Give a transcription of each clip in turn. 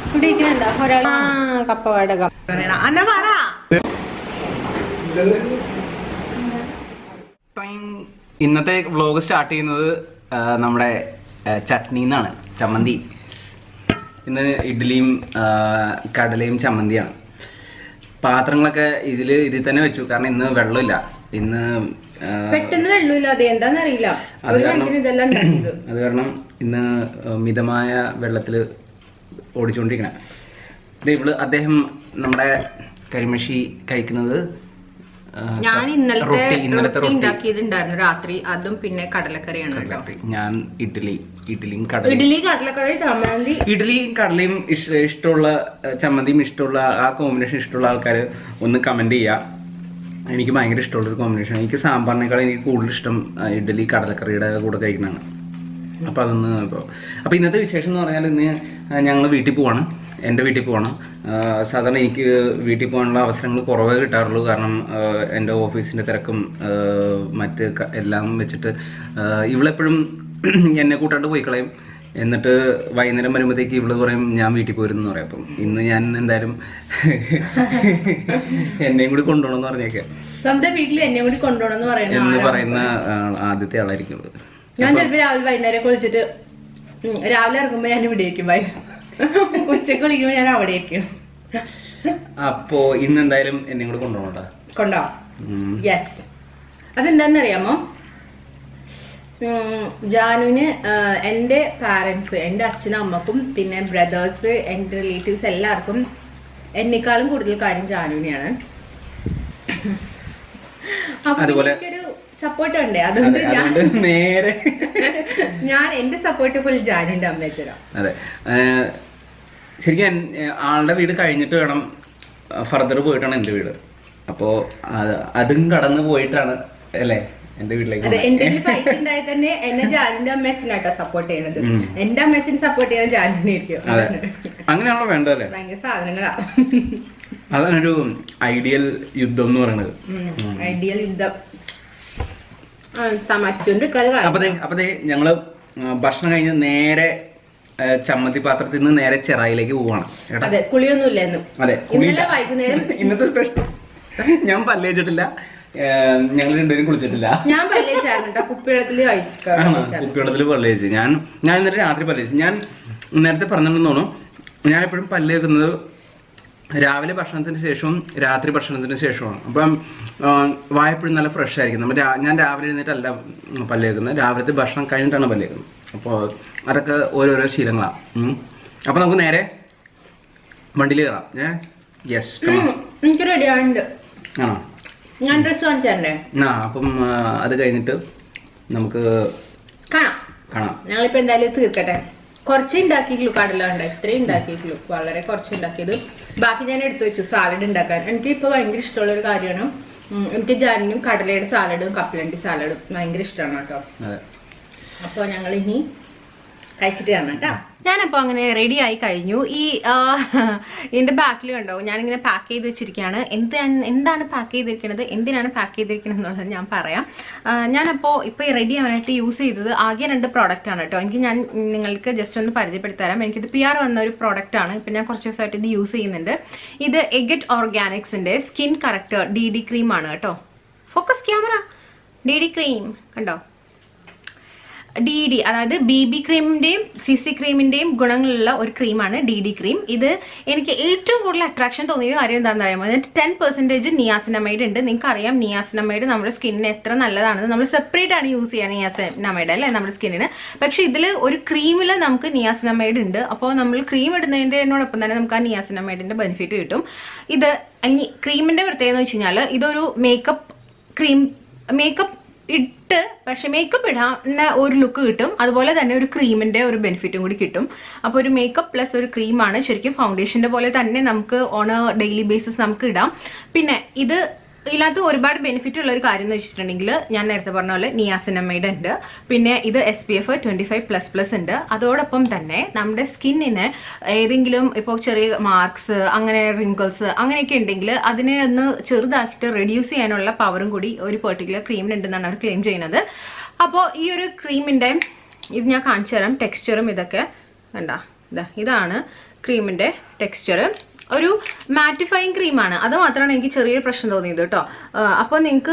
ഇവിടെ ഇരിക്കുന്നുണ്ടോ ഒരാൾ ആ കപ്പ വാടക എന്നാ പറ ഇന്നത്തെ വ്ലോഗ് സ്റ്റാർട്ട് ചെയ്യുന്നത് ആ, നമ്മുടെ ചട്നി എന്നാണ് ചമ്മന്തി ഇന്ന് ഇഡ്ഡലിയും ആ, കടലയും ചമ്മന്തിയാണ് പാത്രങ്ങളൊക്കെ ഇതിൽ ഇതിൽ തന്നെ വെച്ചു കാരണം ഇന്ന് വെള്ളമില്ല ഇന്ന് ആ, പെട്ടെന്ന് വെള്ളമില്ല അത് എന്താന്നറിയില്ല അത് ഒരു കാരണം കണക്കിന് ഇതെല്ലാം ഉണ്ടാക്കിയത് അത് കാരണം ഇന്ന് മിതമായ വെള്ളത്തിൽ ഓടിച്ചുകൊണ്ടിരിക്കണേ ദേ ഇവള് അദ്ദേഹം നമ്മുടെ കരിമഷി കഴിക്കുന്നത് ആ, ഞാൻ ഇന്നലത്തെ റൊട്ടി ഇന്നലത്തെ റൊട്ടി റൊട്ടി ഉണ്ടാക്കിയതുണ്ടായിരുന്നു രാത്രി അതും പിന്നെ കടലക്കറിയാണ് കേട്ടോ കടലക്കറി. ഞാൻ ഇഡ്ഡലി ഇഡ്ഡലിയും കടലയും ഇഡ്ഡലി കടലക്കറി ചമ്മന്തി ഇഡ്ഡലിയും കടലയും ഇഷ്- ഇഷ്ടമുള്ള ഏഹ്, ചമ്മന്തിയും ഇഷ്ടമുള്ള ആ കോമ്പിനേഷൻ ഇഷ്ടമുള്ള ആൾക്കാർ ഒന്ന് കമന്റ് ചെയ്യാം എനിക്ക് ഭയങ്കര ഇഷ്ടമുള്ള ഒരു കോമ്പിനേഷൻ എനിക്ക് സാമ്പാറിനേക്കാൾ എനിക്ക് കൂടുതൽ ഇഷ്ടം ആ, ഇഡ്ഡലി കടലക്കറിയുടെ കൂടെ കഴിക്കുന്നതാണ് അപ്പൊ അതൊന്ന് ഇപ്പോൾ അപ്പൊ ഇന്നത്തെ വിശേഷം എന്ന് പറഞ്ഞാൽ ഇന്ന് ഞങ്ങൾ വീട്ടിൽ പോവാണ് എൻ്റെ വീട്ടിൽ പോകണം സാധാരണ എനിക്ക് വീട്ടിൽ പോകാനുള്ള അവസരങ്ങൾ കുറവേ കിട്ടാറുള്ളൂ കാരണം ആ, എൻ്റെ ഓഫീസിൻ്റെ തിരക്കും ആ, മറ്റ് ക- എല്ലാം വെച്ചിട്ട് ആ, ഇവളെപ്പോഴും എന്നെ കൂട്ടാണ്ട് പോയി കളയും എന്നിട്ട് വൈകുന്നേരം വരുമ്പോഴത്തേക്ക് ഇവള് പറയും ഞാൻ വീട്ടിൽ പോയിരുന്നു എന്ന് പറയും അപ്പം ഇന്ന് ഞാൻ എന്തായാലും എന്നെയും കൂടി കൊണ്ടുപോകണം എന്ന് പറഞ്ഞേക്കെ സ്വന്തം വീട്ടിൽ എന്നെ കൂടി കൊണ്ടുപോകണം എന്ന് പറയുന്ന എന്ന് ആളാണ്. പറയുന്ന ആ, ആദ്യത്തെ ആളായിരിക്കും ഇവള്. ഞാൻ ചിലപ്പോ രാവിലെ വൈകുന്നേരം കുളിച്ചിട്ട് ഉം, രാവിലെ ഇറങ്ങുമ്പോ ഞാൻ ഇവിടെ ഇരിക്കും വൈ ഉച്ചക്ക് വിളിക്കുമ്പോ ഞാൻ അവിടെ ഇരിക്കും അപ്പോ ഇന്ന് എന്തായാലും എന്നെയും കൂടി കൊണ്ടുപോകണം കേട്ടോ കൊണ്ടോ ഉം. യെസ് അതെന്താന്നറിയാമോ ഉം, ജാനുവിന് ആഹ്, എൻ്റെ പാരൻസ് എൻ്റെ അച്ഛനും അമ്മക്കും പിന്നെ ബ്രദേഴ്സ് എൻ്റെ റിലേറ്റീവ്സ് എല്ലാവർക്കും എന്നെക്കാളും കൂടുതൽ കാര്യം ജാനുവിനെയാണ് അപ്പൊ അതുപോലെ- എനിക്കൊരു സപ്പോർട്ട് ഉണ്ട് അതുകൊണ്ട് അതെ, ഞാൻ അതുകൊണ്ട് നേരെ ഞാൻ എന്റെ സപ്പോർട്ട് ഫുൾ ജാനുവിന്റെ അമ്മച്ചനാണ് അതെ ഏഹ്, ശരിക്കും എൻ- ഏഹ്, ആളുടെ വീട് കഴിഞ്ഞിട്ട് വേണം ഫർദർ പോയിട്ടാണ് എൻ്റെ വീട് അപ്പോ അത് അതും കടന്നു പോയിട്ടാണ് അല്ലേ എൻ്റെ വീട്ടിലേക്ക് അതെ വന്നത്. എന്തെങ്കിലും ഫൈറ്റ് ഉണ്ടായി തന്നെ എന്നെ ജാനുവിന്റെ അമ്മച്ചനാട്ടോ സപ്പോർട്ട് ചെയ്യണത് ഉം. എന്റെ അമ്മച്ചനെ സപ്പോർട്ട് ചെയ്യാൻ ജാനുവിനെ ഇരിക്കും അതെ അങ്ങനെയാണല്ലോ വേണ്ടതല്ലേ ഭയങ്കര സാധനങ്ങളാ അതാണൊരു ഐഡിയൽ യുദ്ധം എന്ന് പറയുന്നത് ഐഡിയൽ യുദ്ധം ആ, തമാശിച്ചോണ്ട് കളി അപ്പൊ ദേ അപ്പൊ ദേ ഞങ്ങള് ആ, ഭക്ഷണം കഴിഞ്ഞ് നേരെ ആ, ചമ്മന്തി പാത്രത്തിൽ നിന്ന് നേരെ ചെറായിലേക്ക് പോവാണ് കേട്ടോ അതെ കുളിയൊന്നുമില്ല എന്നും അതെ ഇന്നലെ വൈകുന്നേരം ഇന്നത്തെ സ്പെഷ്യൽ ഞാൻ പല്ലേച്ചിട്ടില്ല ഞങ്ങൾ രണ്ടുപേരും കുളിച്ചിട്ടില്ല ഞാൻ പല്ലേച്ചായിരുന്നു കേട്ടോ കുപ്പിവെള്ളത്തിൽ കഴിച്ചു കുപ്പിവെള്ളത്തിൽ പല്ലേച്ച് ഞാൻ ഞാൻ ഇന്നലെ രാത്രി പല്ലേച്ച് ഞാൻ നേരത്തെ പറഞ്ഞിട്ടുണ്ടെന്ന് തോന്നുന്നു ഞാൻ എപ്പോഴും പല്ല് വെക്കുന്നത് രാവിലെ ഭക്ഷണത്തിന് ശേഷവും രാത്രി ഭക്ഷണത്തിന് ശേഷമാണ് അപ്പം ആ, വായപ്പോഴും നല്ല ഫ്രഷ് ആയിരിക്കും നമ്മൾ രാ- ഞാൻ രാവിലെ എഴുന്നേറ്റല്ല പല്ല് വെക്കുന്നത് രാവിലത്തെ ഭക്ഷണം കഴിഞ്ഞിട്ടാണ് പല്ല് വെക്കുന്നത് അപ്പോൾ അതൊക്കെ ഓരോരോ ശീലങ്ങളാണ് അപ്പോൾ നമുക്ക് നേരെ വണ്ടിയിൽ കയറാം ഏ യെസ് എനിക്ക് റെഡി ആവുന്നുണ്ട് ആണോ ഞാൻ ഡ്രസ് കാണിച്ചേ ആ അപ്പം ആ, അത് കഴിഞ്ഞിട്ട് നമുക്ക് കാണാം കാണാം ഞങ്ങളിപ്പോ എന്തായാലും തീർക്കട്ടെ കുറച്ച് ഉണ്ടാക്കിയിട്ടുള്ളൂ കടല ഉണ്ട് ഇത്രയും ഉണ്ടാക്കിയിട്ടുള്ളൂ വളരെ കുറച്ച് ഉണ്ടാക്കിയത് ബാക്കി ഞാൻ എടുത്തു വെച്ചു സാലഡ് ഉണ്ടാക്കാൻ എനിക്ക് ഇപ്പൊ ഭയങ്കര ഇഷ്ടമുള്ള ഒരു കാര്യമാണ് ഉം, എനിക്ക് ജാനിനും കടലയുടെ സാലഡും കപ്പലണ്ടി സാലഡും ഭയങ്കര ഇഷ്ടമാണ് കേട്ടോ അതെ അപ്പോൾ ഞങ്ങൾ ഇനി കഴിച്ചിട്ട് കാണാം കേട്ടോ ഞാനപ്പോൾ അങ്ങനെ റെഡി ആയി കഴിഞ്ഞു ഈ ആ, ഇതിന്റെ ബാക്കിൽ കണ്ടോ ഞാനിങ്ങനെ പാക്ക് ചെയ്ത് വെച്ചിരിക്കുകയാണ് എന്താണ് എന്താണ് പാക്ക് ചെയ്തിരിക്കുന്നത് എന്തിനാണ് പാക്ക് ചെയ്തിരിക്കുന്നത് എന്നുള്ളത് ഞാൻ പറയാം ആ, ഞാനപ്പോൾ ഇപ്പോൾ റെഡി ആവാനായിട്ട് യൂസ് ചെയ്തത് ആകെ രണ്ട് പ്രോഡക്റ്റ് ആണ് കേട്ടോ എനിക്ക് ഞാൻ നിങ്ങൾക്ക് ജസ്റ്റ് ഒന്ന് പരിചയപ്പെടുത്തി തരാം എനിക്കിത് പി ആർ വന്ന ഒരു പ്രോഡക്റ്റ് ആണ് ഇപ്പം ഞാൻ കുറച്ച് ദിവസമായിട്ട് ഇത് യൂസ് ചെയ്യുന്നുണ്ട് ഇത് എഗറ്റ് ഓർഗാനിക്സിന്റെ skin corrector D D cream ആണ് കേട്ടോ focus camera D D cream കണ്ടോ ഡി ഡി അതായത് ബി ബി ക്രീമിന്റെയും സി സി ക്രീമിന്റെയും ഗുണങ്ങളുള്ള ഒരു ക്രീമാണ് ഡി ഡി ക്രീം ഇത് എനിക്ക് ഏറ്റവും കൂടുതൽ അട്രാക്ഷൻ തോന്നിയ കാര്യം എന്താണെന്ന് അറിയാമോ അതിന് ടെൻ പെർസെന്റേജ് നിയാസിനമൈഡ് ഉണ്ട് നിങ്ങൾക്ക് അറിയാം നിയാസിനമൈഡ് നമ്മുടെ സ്കിന്നിന് എത്ര നല്ലതാണെന്ന് നമ്മൾ സെപ്പറേറ്റ് ആണ് യൂസ് ചെയ്യുക നിയാസിനമൈഡ് അല്ലേ നമ്മുടെ സ്കിന്നിന് പക്ഷെ ഇതിൽ ഒരു ക്രീമിൽ നമുക്ക് നിയാസിനമൈഡ് ഉണ്ട് അപ്പോൾ നമ്മൾ ക്രീം ഇടുന്നതിൻ്റെനോടൊപ്പം തന്നെ നമുക്ക് ആ നിയാസിനമൈഡിന്റെ ബെനിഫിറ്റ് കിട്ടും ഇത് ഇനി ക്രീമിന്റെ പ്രത്യേകത എന്ന് വെച്ച് കഴിഞ്ഞാൽ ഇതൊരു മേക്കപ്പ് ക്രീം മേക്കപ്പ് ഇട്ട് പക്ഷെ മേക്കപ്പ് ഇടാൻ ഒരു ലുക്ക് കിട്ടും അതുപോലെ തന്നെ ഒരു ക്രീമിന്റെ ഒരു ബെനിഫിറ്റും കൂടി കിട്ടും അപ്പോൾ ഒരു മേക്കപ്പ് പ്ലസ് ഒരു ക്രീമാണ് ശരിക്കും ഫൗണ്ടേഷന്റെ പോലെ തന്നെ നമുക്ക് ഓൺ ഡെയിലി ബേസിസ് നമുക്ക് ഇടാം പിന്നെ ഇത് ഇതിനകത്ത് ഒരുപാട് ബെനിഫിറ്റ് ഉള്ള ഒരു കാര്യം എന്ന് വെച്ചിട്ടുണ്ടെങ്കിൽ ഞാൻ നേരത്തെ പറഞ്ഞ പോലെ നിയാസിനമൈഡ് ഉണ്ട് പിന്നെ ഇത് S P F twenty five plus plus ഉണ്ട് അതോടൊപ്പം തന്നെ നമ്മുടെ സ്കിന്നിന് ഏതെങ്കിലും ഇപ്പോൾ ചെറിയ മാർക്സ് അങ്ങനെ റിങ്കിൾസ് അങ്ങനെയൊക്കെ ഉണ്ടെങ്കിൽ അതിനെ ഒന്ന് ചെറുതാക്കിയിട്ട് റെഡ്യൂസ് ചെയ്യാനുള്ള പവറും കൂടി ഒരു പെർട്ടിക്കുലർ ക്രീമിനുണ്ടെന്നാണ് അവർ ക്ലെയിം ചെയ്യുന്നത് അപ്പോൾ ഈ ഒരു ക്രീമിന്റെ ഇത് ഞാൻ കാണിച്ചു തരാം ടെക്സ്ചറും ഇതൊക്കെ വേണ്ട ഇതാ ഇതാണ് ക്രീമിന്റെ ടെക്സ്ചർ ഒരു മാറ്റിഫൈങ് ക്രീമാണ് അത് മാത്രമാണ് എനിക്ക് ചെറിയൊരു പ്രശ്നം തോന്നിയത് കേട്ടോ അപ്പോൾ നിങ്ങൾക്ക്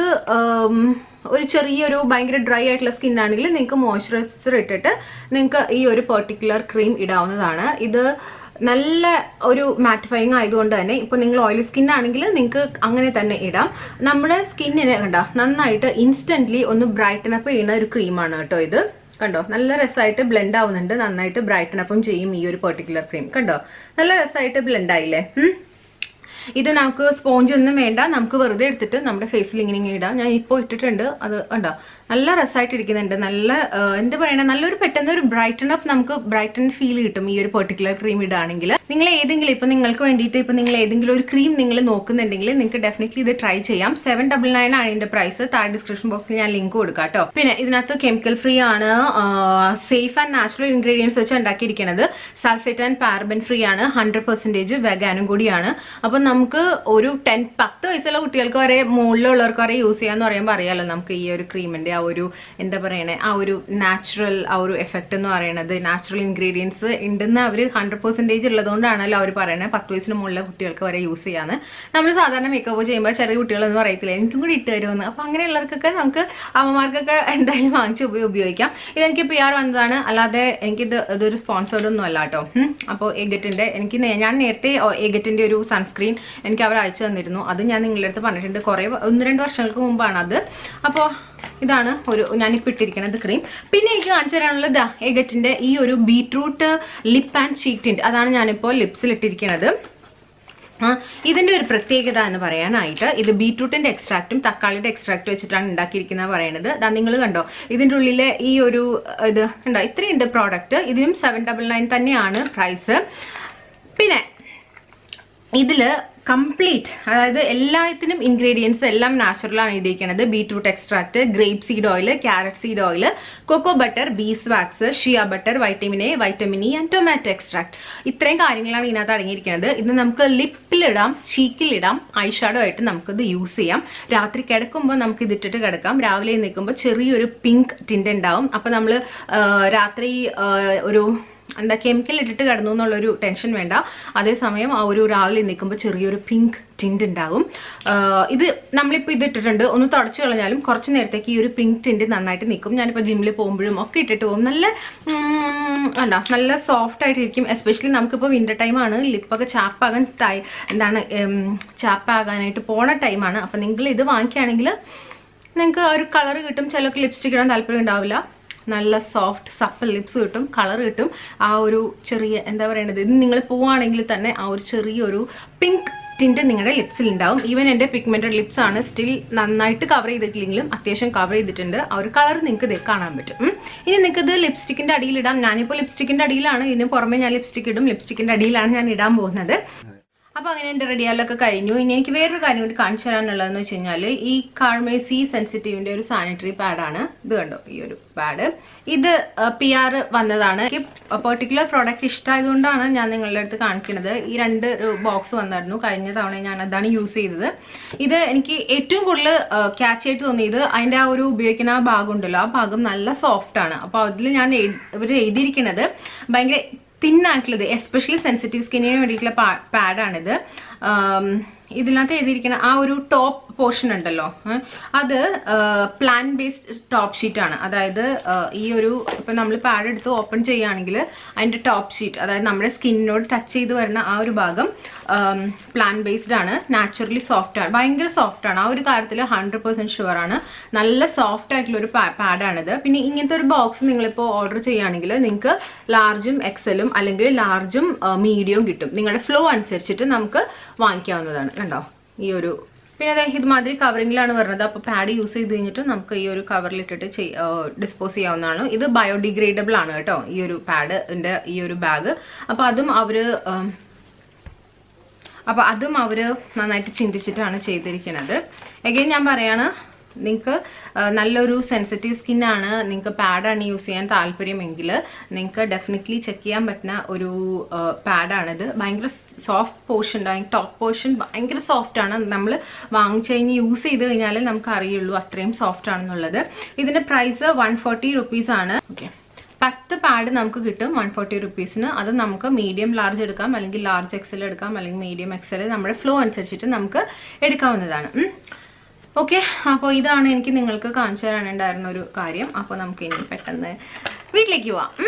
ഒരു ചെറിയൊരു ഭയങ്കര ഡ്രൈ ആയിട്ടുള്ള സ്കിൻ ആണെങ്കിൽ നിങ്ങൾക്ക് മോയ്സ്ചറൈസർ ഇട്ടിട്ട് നിങ്ങൾക്ക് ഈ ഒരു പെർട്ടിക്കുലർ ക്രീം ഇടാവുന്നതാണ് ഇത് നല്ല ഒരു മാറ്റിഫൈങ് ആയതുകൊണ്ട് തന്നെ ഇപ്പൊ നിങ്ങൾ ഓയിലി സ്കിൻ ആണെങ്കിൽ നിങ്ങൾക്ക് അങ്ങനെ തന്നെ ഇടാം നമ്മുടെ സ്കിന്നിനെ കണ്ടോ നന്നായിട്ട് ഇൻസ്റ്റന്റ്ലി ഒന്ന് ബ്രൈറ്റൻ അപ്പ് ചെയ്യുന്ന ഒരു ക്രീമാണ് കേട്ടോ ഇത് കണ്ടോ നല്ല രസമായിട്ട് ബ്ലെൻഡ് ആവുന്നുണ്ട് നന്നായിട്ട് ബ്രൈറ്റൻ അപ്പും ചെയ്യും ഈ ഒരു പെർട്ടിക്കുലർ ക്രീം കണ്ടോ നല്ല രസമായിട്ട് ബ്ലെൻഡ് ആയില്ലേ ഉം. ഇത് നമുക്ക് സ്പോഞ്ച് ഒന്നും വേണ്ട നമുക്ക് വെറുതെ എടുത്തിട്ട് നമ്മുടെ ഫേസിൽ ഇങ്ങനെ ഇങ്ങനെ ഇടാം ഞാൻ ഇപ്പോൾ ഇട്ടിട്ടുണ്ട് അത് ഉണ്ടോ നല്ല രസമായിട്ട് ഇരിക്കുന്നുണ്ട് നല്ല ആ, എന്താ പറയണ നല്ലൊരു പെട്ടെന്ന് ഒരു ബ്രൈറ്റൻ അപ്പ് നമുക്ക് ബ്രൈറ്റൻ ഫീൽ കിട്ടും ഈ ഒരു പെർട്ടിക്കുലർ ക്രീം ഇടുകയാണെങ്കിൽ നിങ്ങൾ ഏതെങ്കിലും ഇപ്പൊ നിങ്ങൾക്ക് വേണ്ടിയിട്ട് ഇപ്പൊ നിങ്ങൾ ഏതെങ്കിലും ഒരു ക്രീം നിങ്ങൾ നോക്കുന്നുണ്ടെങ്കിൽ നിങ്ങൾക്ക് ഡെഫിനറ്റ്ലി ഇത് ട്രൈ ചെയ്യാം സെവൻ ഡബിൾ നയൻ ആണ് ഇതിന്റെ പ്രൈസ് താഴെ ഡിസ്ക്രിപ്ഷൻ ബോക്സിൽ ഞാൻ ലിങ്ക് കൊടുക്കാം കേട്ടോ പിന്നെ ഇതിനകത്ത് കെമിക്കൽ ഫ്രീ ആണ് സേഫ് ആൻഡ് നാച്ചുറൽ ഇൻഗ്രീഡിയൻസ് വെച്ച് ഉണ്ടാക്കിയിരിക്കുന്നത് സൾഫേറ്റ് ആൻഡ് പാരബൻ ഫ്രീ ആണ് ഹൺഡ്രഡ് പെർസെന്റേജ് വെഗാനും കൂടിയാണ് അപ്പൊ നമുക്ക് ഒരു ടെൻ പത്ത് വയസ്സുള്ള കുട്ടികൾക്ക് വരെ മുകളിലുള്ളവർക്ക് വരെ യൂസ് ചെയ്യാന്ന് പറയുമ്പോൾ അറിയാലോ നമുക്ക് ഈ ഒരു ക്രീമിന്റെ ആ ഒരു എന്താ പറയണേ ആ ഒരു നാച്ചുറൽ ആ ഒരു എഫക്റ്റ് എന്ന് പറയുന്നത് നാച്ചുറൽ ഇൻഗ്രീഡിയൻസ് ഉണ്ടെന്ന് അവർ ഹൺഡ്രഡ് പെർസെന്റേജ് ഉള്ളതുകൊണ്ടാണല്ലോ അവർ പറയുന്നത് പത്ത് വയസ്സിന് മുകളിലെ കുട്ടികൾക്ക് വരെ യൂസ് ചെയ്യാന്ന് നമ്മൾ സാധാരണ മേക്കപ്പ് ചെയ്യുമ്പോൾ ചെറിയ കുട്ടികളൊന്നും പറയത്തില്ല എനിക്കും കൂടി ഇട്ട് തരുമെന്ന് അപ്പൊ അങ്ങനെയുള്ളവർക്കൊക്കെ നമുക്ക് അമ്മമാർക്കൊക്കെ എന്തായാലും വാങ്ങിച്ച് ഉപ- ഉപയോഗിക്കാം ഇതെനിക്ക് പി ആർ വന്നതാണ് അല്ലാതെ എനിക്കിത് ഇതൊരു സ്പോൺസേർഡ് ഒന്നും അല്ല കേട്ടോ അപ്പോൾ എഗറ്റിന്റെ എനിക്ക് നേ- ഞാൻ നേരത്തെ എഗറ്റിന്റെ ഒരു സൺസ്ക്രീൻ എനിക്ക് അവർ അയച്ചു തന്നിരുന്നു അത് ഞാൻ നിങ്ങളുടെ അടുത്ത് പറഞ്ഞിട്ടുണ്ട് കുറെ ഒന്ന് രണ്ട് വർഷങ്ങൾക്ക് മുമ്പാണ് അത് അപ്പോൾ ഇതാണ് ഒരു ഞാനിപ്പോൾ ഇട്ടിരിക്കുന്നത് ക്രീം പിന്നെ എനിക്ക് കാണിച്ചു തരാനുള്ളത് ദാ എഗറ്റിന്റെ ഈ ഒരു beetroot lip and cheek tint അതാണ് ഞാനിപ്പോൾ ലിപ്സിൽ ഇട്ടിരിക്കുന്നത് ആ, ഇതിന്റെ ഒരു പ്രത്യേകത എന്ന് പറയാനായിട്ട് ഇത് ബീട്രൂട്ടിന്റെ എക്സ്ട്രാക്റ്റും തക്കാളിയുടെ എക്സ്ട്രാക്റ്റും വെച്ചിട്ടാണ് ഉണ്ടാക്കിയിരിക്കുന്നത് പറയുന്നത് ദാ നിങ്ങൾ കണ്ടോ ഇതിന്റെ ഉള്ളിലെ ഈ ഒരു ഇത് ഉണ്ടോ ഇത്രയുണ്ട് പ്രോഡക്റ്റ് ഇതിനും സെവൻ ഡബിൾ നയൻ തന്നെയാണ് പ്രൈസ് പിന്നെ ഇതില് കംപ്ലീറ്റ് അതായത് എല്ലാത്തിനും ഇൻഗ്രീഡിയൻസ് എല്ലാം നാച്ചുറൽ ആണ് ഇരിക്കുന്നത് beetroot extract grape seed oil carrot seed oil cocoa butter beeswax shea butter vitamin A vitamin E and tomato extract ഇത്രയും കാര്യങ്ങളാണ് ഇതിനകത്ത് അടങ്ങിയിരിക്കുന്നത് ഇത് നമുക്ക് ലിപ്പിലിടാം ചീക്കിലിടാം ഐഷാഡോ ആയിട്ട് നമുക്കിത് യൂസ് ചെയ്യാം രാത്രി കിടക്കുമ്പോൾ നമുക്ക് ഇതിട്ടിട്ട് കിടക്കാം രാവിലെ നിൽക്കുമ്പോൾ ചെറിയൊരു പിങ്ക് ടിന്റ് ഉണ്ടാവും അപ്പൊ നമ്മൾ രാത്രി ആ, ഒരു എന്താ കെമിക്കൽ ഇട്ടിട്ട് കിടന്നു എന്നുള്ളൊരു ടെൻഷൻ വേണ്ട അതേസമയം ആ ഒരു രാവിലെ നിൽക്കുമ്പോൾ ചെറിയൊരു പിങ്ക് ടിന്റ് ഉണ്ടാകും ആഹ് ഇത് നമ്മളിപ്പോൾ ഇത് ഇട്ടിട്ടുണ്ട് ഒന്ന് തുടച്ചു കളഞ്ഞാലും കുറച്ച് നേരത്തേക്ക് ഈ ഒരു പിങ്ക് ടിന്റ് നന്നായിട്ട് നിൽക്കും ഞാനിപ്പോൾ ജിമ്മിൽ പോകുമ്പോഴും ഒക്കെ ഇട്ടിട്ട് പോകും നല്ല ഉം, കണ്ടോ നല്ല സോഫ്റ്റ് ആയിട്ടിരിക്കും എസ്പെഷ്യലി നമുക്കിപ്പോൾ വിന്റർ ടൈമാണ് ലിപ്പൊക്കെ ചാപ്പാകാൻ ടൈ എന്താണ് ചാപ്പാകാനായിട്ട് പോണ ടൈമാണ് അപ്പം നിങ്ങൾ ഇത് വാങ്ങിക്കുകയാണെങ്കിൽ നിങ്ങൾക്ക് ആ ഒരു കളർ കിട്ടും ചിലർക്ക് ലിപ്സ്റ്റിക് ഇടാൻ താല്പര്യം ഉണ്ടാവില്ല നല്ല സോഫ്റ്റ് സപ്പൽ ലിപ്സ് കിട്ടും കളർ കിട്ടും ആ ഒരു ചെറിയ എന്താ പറയണത് ഇത് നിങ്ങൾ പോവുകയാണെങ്കിൽ തന്നെ ആ ഒരു ചെറിയൊരു പിങ്ക് ടിന്റ് നിങ്ങളുടെ ലിപ്സിൽ ഉണ്ടാവും ഈവൻ എൻ്റെ പിഗ്മെന്റഡ് ലിപ്സ് ആണ് സ്റ്റിൽ നന്നായിട്ട് കവർ ചെയ്തിട്ടില്ലെങ്കിലും അത്യാവശ്യം കവർ ചെയ്തിട്ടുണ്ട് ആ ഒരു കളർ നിങ്ങൾക്ക് ഇത് കാണാൻ പറ്റും ഉം. ഇനി നിങ്ങൾക്ക് ഇത് ലിപ്സ്റ്റിക്കിന്റെ അടിയിൽ ഇടാം ഞാനിപ്പോൾ ലിപ്സ്റ്റിക്കിന്റെ അടിയിലാണ് ഇതിന് പുറമെ ഞാൻ ലിപ്സ്റ്റിക് ഇടും ലിപ്സ്റ്റിക്കിന്റെ അടിയിലാണ് ഞാൻ ഇടാൻ പോകുന്നത് അപ്പൊ അങ്ങനെ എന്റെ റെഡിയാലൊക്കെ കഴിഞ്ഞു ഇനി എനിക്ക് വേറൊരു കാര്യം കൂടി കാണിച്ചു തരാനുള്ളതെന്ന് വെച്ച് കഴിഞ്ഞാല് ഈ കാർമേസി സെൻസിറ്റീവിന്റെ ഒരു സാനിറ്ററി പാഡാണ് ഇത് കണ്ടോ ഈ ഒരു പാഡ് ഇത് പി ആർ വന്നതാണ് എനിക്ക് പെർട്ടിക്കുലർ പ്രോഡക്റ്റ് ഇഷ്ടമായതുകൊണ്ടാണ് ഞാൻ നിങ്ങളുടെ അടുത്ത് കാണിക്കുന്നത് ഈ രണ്ട് ബോക്സ് വന്നായിരുന്നു കഴിഞ്ഞ തവണ ഞാൻ അതാണ് യൂസ് ചെയ്തത് ഇത് എനിക്ക് ഏറ്റവും കൂടുതൽ ക്യാച്ച് ആയിട്ട് തോന്നിയത് അതിന്റെ ആ ഒരു ഉപയോഗിക്കുന്ന ആ ഭാഗം ഉണ്ടല്ലോ ആ ഭാഗം നല്ല സോഫ്റ്റ് ആണ് അപ്പൊ അതിൽ ഞാൻ ഇവർ എഴുതിയിരിക്കുന്നത് ഭയങ്കര തിന്നായിട്ടുള്ളത് എസ്പെഷ്യലി സെൻസിറ്റീവ് സ്കിന്നിന് വേണ്ടിയിട്ടുള്ള പാഡാണിത് ഇതിനകത്ത് എഴുതിയിരിക്കുന്ന ആ ഒരു ടോപ്പ് പോർഷൻ ഉണ്ടല്ലോ ഏ, അത് പ്ലാൻ ബേസ്ഡ് ടോപ്പ് ഷീറ്റ് ആണ് അതായത് ആ, ഈ ഒരു ഇപ്പൊ നമ്മൾ പാഡ് എടുത്ത് ഓപ്പൺ ചെയ്യുകയാണെങ്കിൽ അതിന്റെ ടോപ്പ് ഷീറ്റ് അതായത് നമ്മുടെ സ്കിന്നിനോട് ടച്ച് ചെയ്ത് വരുന്ന ആ ഒരു ഭാഗം പ്ലാൻ ബേസ്ഡ് ആണ് നാച്ചുറലി സോഫ്റ്റ് ആണ് ഭയങ്കര സോഫ്റ്റ് ആണ് ആ ഒരു കാര്യത്തിൽ ഹൺഡ്രഡ് പെർസെന്റ് ഷുവർ ആണ് നല്ല സോഫ്റ്റ് ആയിട്ടുള്ള ഒരു പാഡാണിത് പിന്നെ ഇങ്ങനത്തെ ഒരു ബോക്സ് നിങ്ങളിപ്പോൾ ഓർഡർ ചെയ്യുകയാണെങ്കിൽ നിങ്ങൾക്ക് ലാർജും എക്സലും അല്ലെങ്കിൽ ലാർജും മീഡിയവും കിട്ടും നിങ്ങളുടെ ഫ്ലോ അനുസരിച്ചിട്ട് നമുക്ക് വാങ്ങിക്കാവുന്നതാണ് കണ്ടോ ഈ ഒരു പിന്നെ അതെ ഇതുമാതിരി കവറിങ്ങിലാണ് വരുന്നത് അപ്പോൾ പാഡ് യൂസ് ചെയ്ത് കഴിഞ്ഞിട്ട് നമുക്ക് ഈ ഒരു കവറിലിട്ടിട്ട് ഡിസ്പോസ് ചെയ്യാവുന്നതാണ് ഇത് ബയോഡിഗ്രേഡബിൾ ആണ് കേട്ടോ ഈ ഒരു പാഡിന്റെ ഈ ഒരു ബാഗ് അപ്പോൾ അതും അവര് ഉം, അപ്പൊ അതും അവര് നന്നായിട്ട് ചിന്തിച്ചിട്ടാണ് ചെയ്തിരിക്കുന്നത് എഗെയിൻ ഞാൻ പറയാണ് നിങ്ങൾക്ക് നല്ലൊരു സെൻസിറ്റീവ് സ്കിന്നാണ് നിങ്ങൾക്ക് പാഡാണ് യൂസ് ചെയ്യാൻ താല്പര്യമെങ്കിൽ നിങ്ങൾക്ക് ഡെഫിനറ്റ്ലി ചെക്ക് ചെയ്യാൻ പറ്റുന്ന ഒരു പാഡാണിത് ഭയങ്കര സോഫ്റ്റ് പോർഷൻ ടോപ്പ് പോർഷൻ ഭയങ്കര സോഫ്റ്റ് ആണ് നമ്മൾ വാങ്ങിച്ചു കഴിഞ്ഞ് യൂസ് ചെയ്ത് കഴിഞ്ഞാലേ നമുക്ക് അറിയുള്ളൂ അത്രയും സോഫ്റ്റ് ആണെന്നുള്ളത് ഇതിന്റെ പ്രൈസ് വൺ ഫോർട്ടി റുപ്പീസ് ആണ് ഓക്കെ പത്ത് പാഡ് നമുക്ക് കിട്ടും വൺ ഫോർട്ടി റുപ്പീസിന് അത് നമുക്ക് മീഡിയം ലാർജ് എടുക്കാം അല്ലെങ്കിൽ ലാർജ് എക്സൽ എടുക്കാം അല്ലെങ്കിൽ മീഡിയം എക്സൽ നമ്മുടെ ഫ്ലോ അനുസരിച്ചിട്ട് നമുക്ക് എടുക്കാവുന്നതാണ് ഓക്കെ അപ്പോൾ ഇതാണ് എനിക്ക് നിങ്ങൾക്ക് കാണിച്ചു തരാനുണ്ടായിരുന്ന ഒരു കാര്യം അപ്പോൾ നമുക്ക് ഇനി പെട്ടെന്ന് വീട്ടിലേക്ക് പോവാം ഉം.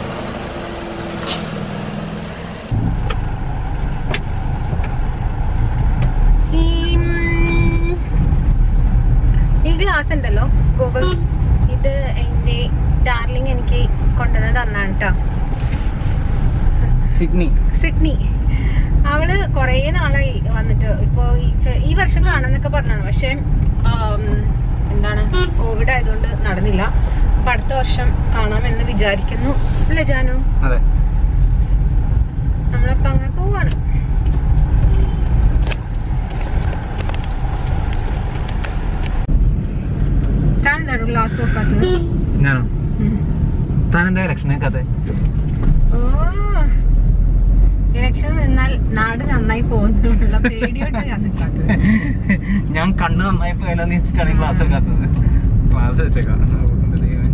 ഈ ഉം, ഈ ഗ്ലാസ് ഉണ്ടല്ലോ ഗൂഗിൾ ഇത് എൻ്റെ ഡാർലിംഗ് എനിക്ക് കൊണ്ടുവന്ന് തന്നാണ് കേട്ടോ സിഡ്നി സിഡ്നി അവള് കുറേ നാളായി വന്നിട്ട് ഇപ്പൊ ഈ ചെ- ഈ വർഷം കാണാന്നൊക്കെ പറഞ്ഞാണ് പക്ഷെ ആം, എന്താണ് കോവിഡ് ആയതുകൊണ്ട് നടന്നില്ല അപ്പൊ അടുത്ത വർഷം കാണാമെന്ന് വിചാരിക്കുന്നു അല്ലേ ജാനു അതെ നമ്മളപ്പോ അങ്ങനെ പോവാണ് താൻ എന്താ ഗ്ലാസ് വെക്കാത്തത് ഞാനോ ഉം. താനെന്താ ഇലക്ഷൻ കേൾക്കാത്തെ ഓ ഇലക്ഷൻ നിന്നാൽ നാട് നന്നായി പോകുന്നുള്ള പേടിയോട്ട് ഞാൻ നിൽക്കാത്തത് ഞാൻ കണ്ണ് നന്നായി പോയാലോ വെച്ചിട്ടാണ് ക്ലാസ് വെക്കാത്തത് ക്ലാസ് വെച്ചേക്കാം എന്റെ ദൈവമേ.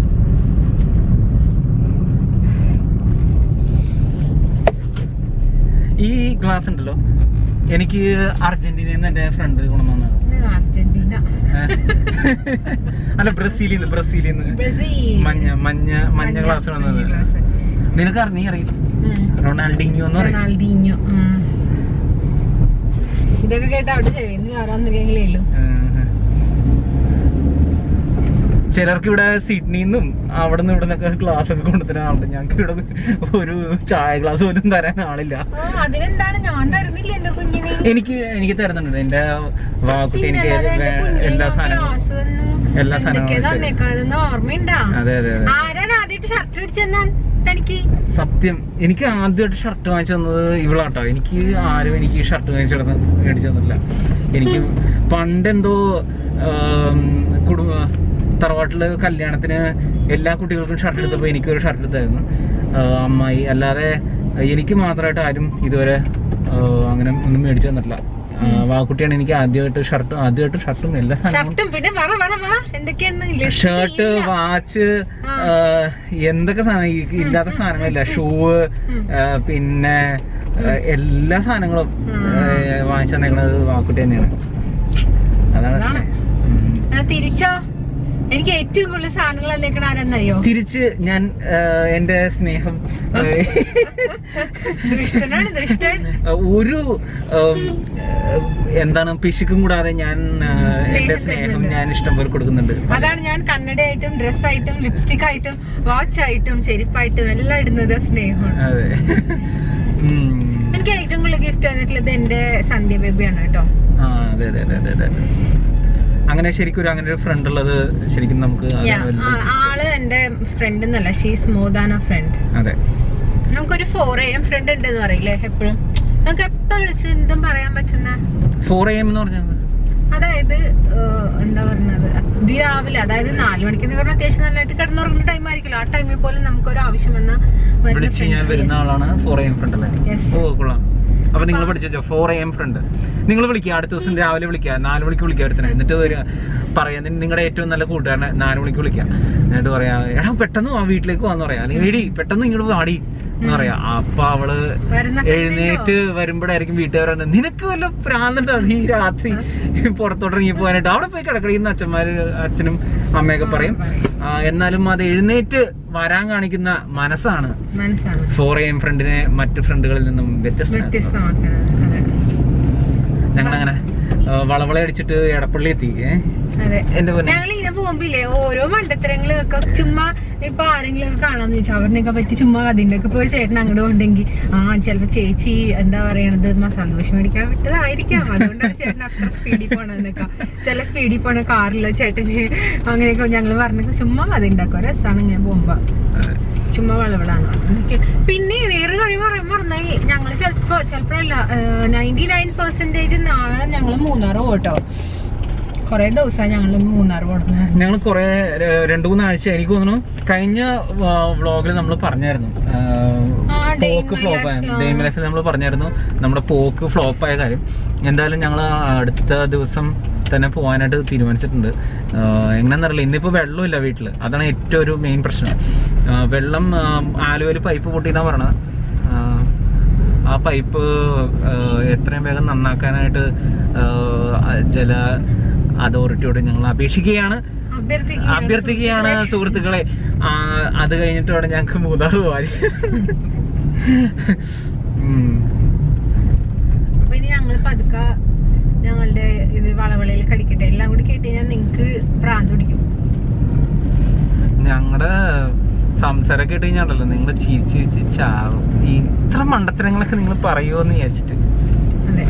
ഈ ഗ്ലാസ് ഉണ്ടല്ലോ എനിക്ക് അർജന്റീനയിൽ നിന്ന് എന്റെ ഫ്രണ്ട് കൊണ്ടുവന്നത് അർജന്റീന അല്ല ബ്രസീലിൽ നിന്ന് ബ്രസീലിൽ നിന്ന് ബ്രസീൽ മഞ്ഞ മഞ്ഞ മഞ്ഞ ഗ്ലാസ് വന്നത് മഞ്ഞ glass. നിനക്ക് അറിഞ്ഞീ അറിയും ഉം. റൊണാൾഡിഞ്ഞോ എന്ന് പറയും റൊണാൾഡീഞ്ഞോ ഉം. ഇതൊക്കെ കേട്ട് അവിടെ ചെവിന്ന് ആരാന്നില്ലെങ്കിലേ ഉള്ളൂ ചിലർക്ക് ഇവിടെ സിഡ്നിന്നും അവിടെ നിന്ന് ഇവിടെ നിന്നൊക്കെ ക്ലാസ് ഒക്കെ കൊണ്ടുതരാൻ ആളുണ്ട് ഞങ്ങൾക്ക് ഇവിടെ ഒരു ചായ ഗ്ലാസ് പോലും തരാൻ ആളില്ല ആ, അതിനെന്താണ് ഞാൻ തരുന്നില്ല എന്റെ കുഞ്ഞിനെ എനിക്ക് എനിക്ക് തരുന്നുണ്ട് എന്റെ വാക്കുട്ടി എനിക്ക് പിന്നല്ലാതെ എന്റെ വേ- കുഞ്ഞിന് എല്ലാ ഞാൻ സാധനങ്ങളും ഗ്ലാസ് തന്നു. എല്ലാ എന്തൊക്കെയാ സാധനങ്ങളും തരും. തന്നേക്കണതെന്ന് ഓർമ്മയുണ്ടാ അതെ അതെ അതെ ആരാണ് ആദ്യമായിട്ട് ഷർട്ട് അടിച്ചെന്നാൻ തനിക്ക് സത്യം എനിക്ക് ആദ്യമായിട്ട് ഷർട്ട് വാങ്ങിച്ചു തന്നത് ഇവളാട്ടോ എനിക്ക് ആരും എനിക്ക് ഷർട്ട് വാങ്ങിച്ചു മേടിച്ചു തന്നില്ല എനിക്ക് പണ്ടെന്തോ ആം, കുടുംബ തറവാട്ടില് കല്യാണത്തിന് എല്ലാ കുട്ടികൾക്കും ഷർട്ട് എടുത്തപ്പോൾ എനിക്കൊരു ഷർട്ട് എടുത്തായിരുന്നു ആ, അമ്മായി അല്ലാതെ എനിക്ക് മാത്രമായിട്ട് ആരും ഇതുവരെ ആ, അങ്ങനെ ഒന്നും മേടിച്ചു തന്നിട്ടില്ല ആ, വാക്കുട്ടിയാണ് എനിക്ക് ആദ്യമായിട്ട് ഷർട്ടും ആദ്യമായിട്ട് ഷർട്ടും എല്ലാ സാധനങ്ങളും ഷർട്ടും പിന്നെ പറ പറ പറ എന്തൊക്കെയാന്ന് list ഷർട്ട് ഇല്ല. വാച്ച് ആ. എന്തൊക്കെ സാധനം ഈ ഇല്ലാത്ത സാധനങ്ങളില്ല ഷൂ ഉം. പിന്നെ ആ, എല്ലാ സാധനങ്ങളും ഉം. വാങ്ങിച്ചു തന്നേക്കണത് വാക്കുട്ടി തന്നെയാണ് അതാണ് അതാണ്. ഉം. ആ, തിരിച്ചോ എനിക്ക് ഏറ്റവും കൂടുതൽ സാധനങ്ങൾ തന്നേക്കണ ആരെന്നറിയോ തിരിച്ച് ഞാൻ ആ, എന്റെ സ്നേഹം ആ, ദുഷ്ടനാണ് ദുഷ്ടൻ ഒരു ഉം, എന്താണ് പിശുക്കും കൂടാതെ ഞാൻ ആ, എന്റെ സ്നേഹം സ്നേഹം തരുന്നുണ്ട്. ഞാൻ ഇഷ്ടം പോലെ കൊടുക്കുന്നുണ്ട് അതാണ് ഞാൻ കണ്ണടയായിട്ടും ഡ്രസ്സായിട്ടും ലിപ്സ്റ്റിക് ആയിട്ടും വാച്ച് ആയിട്ടും ചെരുപ്പായിട്ടും എല്ലാം ഇടുന്നത് സ്നേഹമാണ് അതെ ഉം. എനിക്ക് ഏറ്റവും കൂടുതൽ ഗിഫ്റ്റ് തന്നിട്ടുള്ളത് എന്റെ സന്ധ്യ ബേബിയാണ് കേട്ടോ ആ അതെ അതെ അതെ അതെ അതെ അങ്ങനെ ശരിക്കും ഒരു അങ്ങനെ ഒരു ഫ്രണ്ട് ഉള്ളത് ശരിക്കും നമുക്ക് അത് Yeah, വലിയ- ആ- ആള് എന്റെ ഫ്രണ്ട് എന്നല്ല she's more than a friend അതെ നമുക്കൊരു ഫോർ എ എം ഫ്രണ്ട് ഉണ്ട് എന്ന് പറയില്ലേ എപ്പോഴും നമുക്ക് എപ്പോ വിളിച്ച് എന്തും പറയാൻ പറ്റുന്ന ഫോർ എ എം എന്ന് പറഞ്ഞത് അതായത് ഏഹ്, എന്താ പറയുന്നത് ഇത് രാവിലെ അതായത് നാല് മണിക്ക് എന്ന് പറഞ്ഞാൽ അത്യാവശ്യം നല്ലതായിട്ട് കിടന്നുറങ്ങുന്ന ടൈം ആയിരിക്കുമല്ലോ ആ ടൈമിൽ പോലും നമുക്കൊരു ആവശ്യം വന്ന വിളിച്ച് കഴിഞ്ഞാൽ വരുന്ന ആളാണ് ഫോർ എ എം ഫ്രണ്ട് അല്ലേ Yes. ഓ കൊള്ളാം അപ്പൊ നിങ്ങൾ പഠിച്ചോ ഫോർ എ എം ഫ്രണ്ട് നിങ്ങൾ വിളിക്കുക അടുത്ത ദിവസം രാവിലെ വിളിക്കുക നാല് മണിക്ക് വിളിക്കുക ഒരുത്തനെ എന്നിട്ട് വരിക പറയാ "നി- നിങ്ങളുടെ ഏറ്റവും നല്ല കൂട്ടുകാരനെ നാല് മണിക്ക് വിളിക്കുക എന്നിട്ട് പറയാ എടാ പെട്ടെന്ന് വാ വീട്ടിലേക്ക് പോവാന്ന് പറയാ അല്ലെങ്കിൽ എടി പെട്ടെന്ന് ഇങ്ങോട്ട് വാടി എന്ന് പറയാ അപ്പൊ അവള് വരുന്ന എഴുന്നേറ്റ് വരുമ്പോഴായിരിക്കും വീട്ടുകാർ പറഞ്ഞത്, നിനക്ക് വല്ല പ്രാന്തണ്ടോ നീ രാത്രി പുറത്തോട്ട് ഇറങ്ങി പോകാനായിട്ട് അവിടെ പോയി കിടക്കടിയെന്ന് അച്ഛന്മാര് അച്ഛനും അമ്മയൊക്കെ പറയും ആ, എന്നാലും അത് എഴുന്നേറ്റ് വരാൻ കാണിക്കുന്ന മനസ്സാണ് മനസ്സാണ് ഫോർ എം ഫ്രണ്ടിനെ മറ്റു ഫ്രണ്ടുകളിൽ നിന്നും വ്യത്യസ്ത വ്യത്യസ്തമാക്കുന്നത് അതെ. ഞങ്ങളങ്ങനെ ആ, വളവള അടിച്ചിട്ട് എടപ്പള്ളി എത്തി ഏ അതെ എന്റെ പൊന്നെ ഞങ്ങൾ ഇങ്ങനെ പോകുമ്പില്ലേ ഓരോ മണ്ടത്തരങ്ങള് ഒക്കെ ചുമ്മാ ഇപ്പൊ ആരെങ്കിലും ഒക്കെ കാണാന്ന് വെച്ചാൽ അവരിനൊക്കെ പറ്റി ചുമ്മാ അതിന്റെ ഒക്കെ ഇപ്പൊ ഒരു ചേട്ടൻ അങ്ങോട്ട് ഉണ്ടെങ്കിൽ ആ ചിലപ്പോ ചേച്ചി എന്താ പറയണത് മസാല ദോശ മേടിക്കാൻ വിട്ടതായിരിക്കാം അതുകൊണ്ടാണ് ചേട്ടൻ അത്ര സ്പീഡിൽ പോണെന്നൊക്കെ ചില സ്പീഡിൽ പോണ കാറില് ചേട്ടന് അങ്ങനെയൊക്കെ ഞങ്ങൾ പറഞ്ഞ ചുമ്മാ അത് ഉണ്ടാക്കും രസമാണ് ഇങ്ങനെ പോകുമ്പോ അതെ. ചുമ്മാ വളവിളാണ് പിന്നെ വേറെ കാര്യം പറയാൻ പറഞ്ഞാൽ ഞങ്ങൾ ചിലപ്പോ ചിലപ്പോഴല്ല നയൻറ്റി നയൻ പെർസെന്റേജ് നാളെ ഞങ്ങൾ മൂന്നാറ് പോട്ടോ കൊറേ ദിവസം ഞങ്ങൾ മൂന്നാർ കൊടുക്കുന്നു ഞങ്ങൾ കുറെ രണ്ടു മൂന്ന് ആഴ്ച എനിക്ക് തോന്നുന്നു കഴിഞ്ഞ വ്ളോഗിൽ നമ്മൾ പറഞ്ഞായിരുന്നു ആ, ആ, Day in പോക്ക് my ഫ്ലോപ്പ് life, ആ. ഡെയിം ലൈഫിൽ നമ്മൾ പറഞ്ഞായിരുന്നു നമ്മുടെ പോക്ക് ഫ്ലോപ്പ് ആയ കാര്യം എന്തായാലും ഞങ്ങൾ അടുത്ത ദിവസം തന്നെ പോകാനായിട്ട് തീരുമാനിച്ചിട്ടുണ്ട് ആ, എങ്ങനെയാണെന്നറിയില്ല ഇന്നിപ്പോൾ വെള്ളമില്ല വീട്ടിൽ അതാണ് ഏറ്റവും ഒരു മെയിൻ പ്രശ്നം ആ, വെള്ളം ആലുവയിൽ പൈപ്പ് പൊട്ടിയെന്നാ പറഞ്ഞത് ആ, ആ പൈപ്പ് ആ, എത്രയും വേഗം നന്നാക്കാനായിട്ട് ആ, ജല അതോറിറ്റിയോട് ഞങ്ങൾ അപേക്ഷിക്കുകയാണ് അഭ്യർത്ഥിക്കുകയാണ് സുഹൃത്തുക്കളെ ആ, അത് കഴിഞ്ഞിട്ട് വേണം ഞങ്ങൾക്ക് മൂന്നാർ പോവാൻ ഉം. അപ്പൊ ഇനി ഞങ്ങൾ പതുക്കെ ഞങ്ങളുടെ ഇത് വളവളയിൽ കടിക്കട്ടെ എല്ലാം കൂടി കേട്ട് കഴിഞ്ഞാൽ നിങ്ങക്ക് പ്രാന്ത് പിടിക്കും ഞങ്ങളുടെ സംസാരമൊക്കെ ഇട്ട് കഴിഞ്ഞാണല്ലോ നിങ്ങൾ ചിരിച്ച് ചിരിച്ച് ചാവും ഈ ഇത്ര മണ്ടത്തരങ്ങളൊക്കെ നിങ്ങൾ പറയുമോന്ന് വിചാരിച്ചിട്ട് അതെ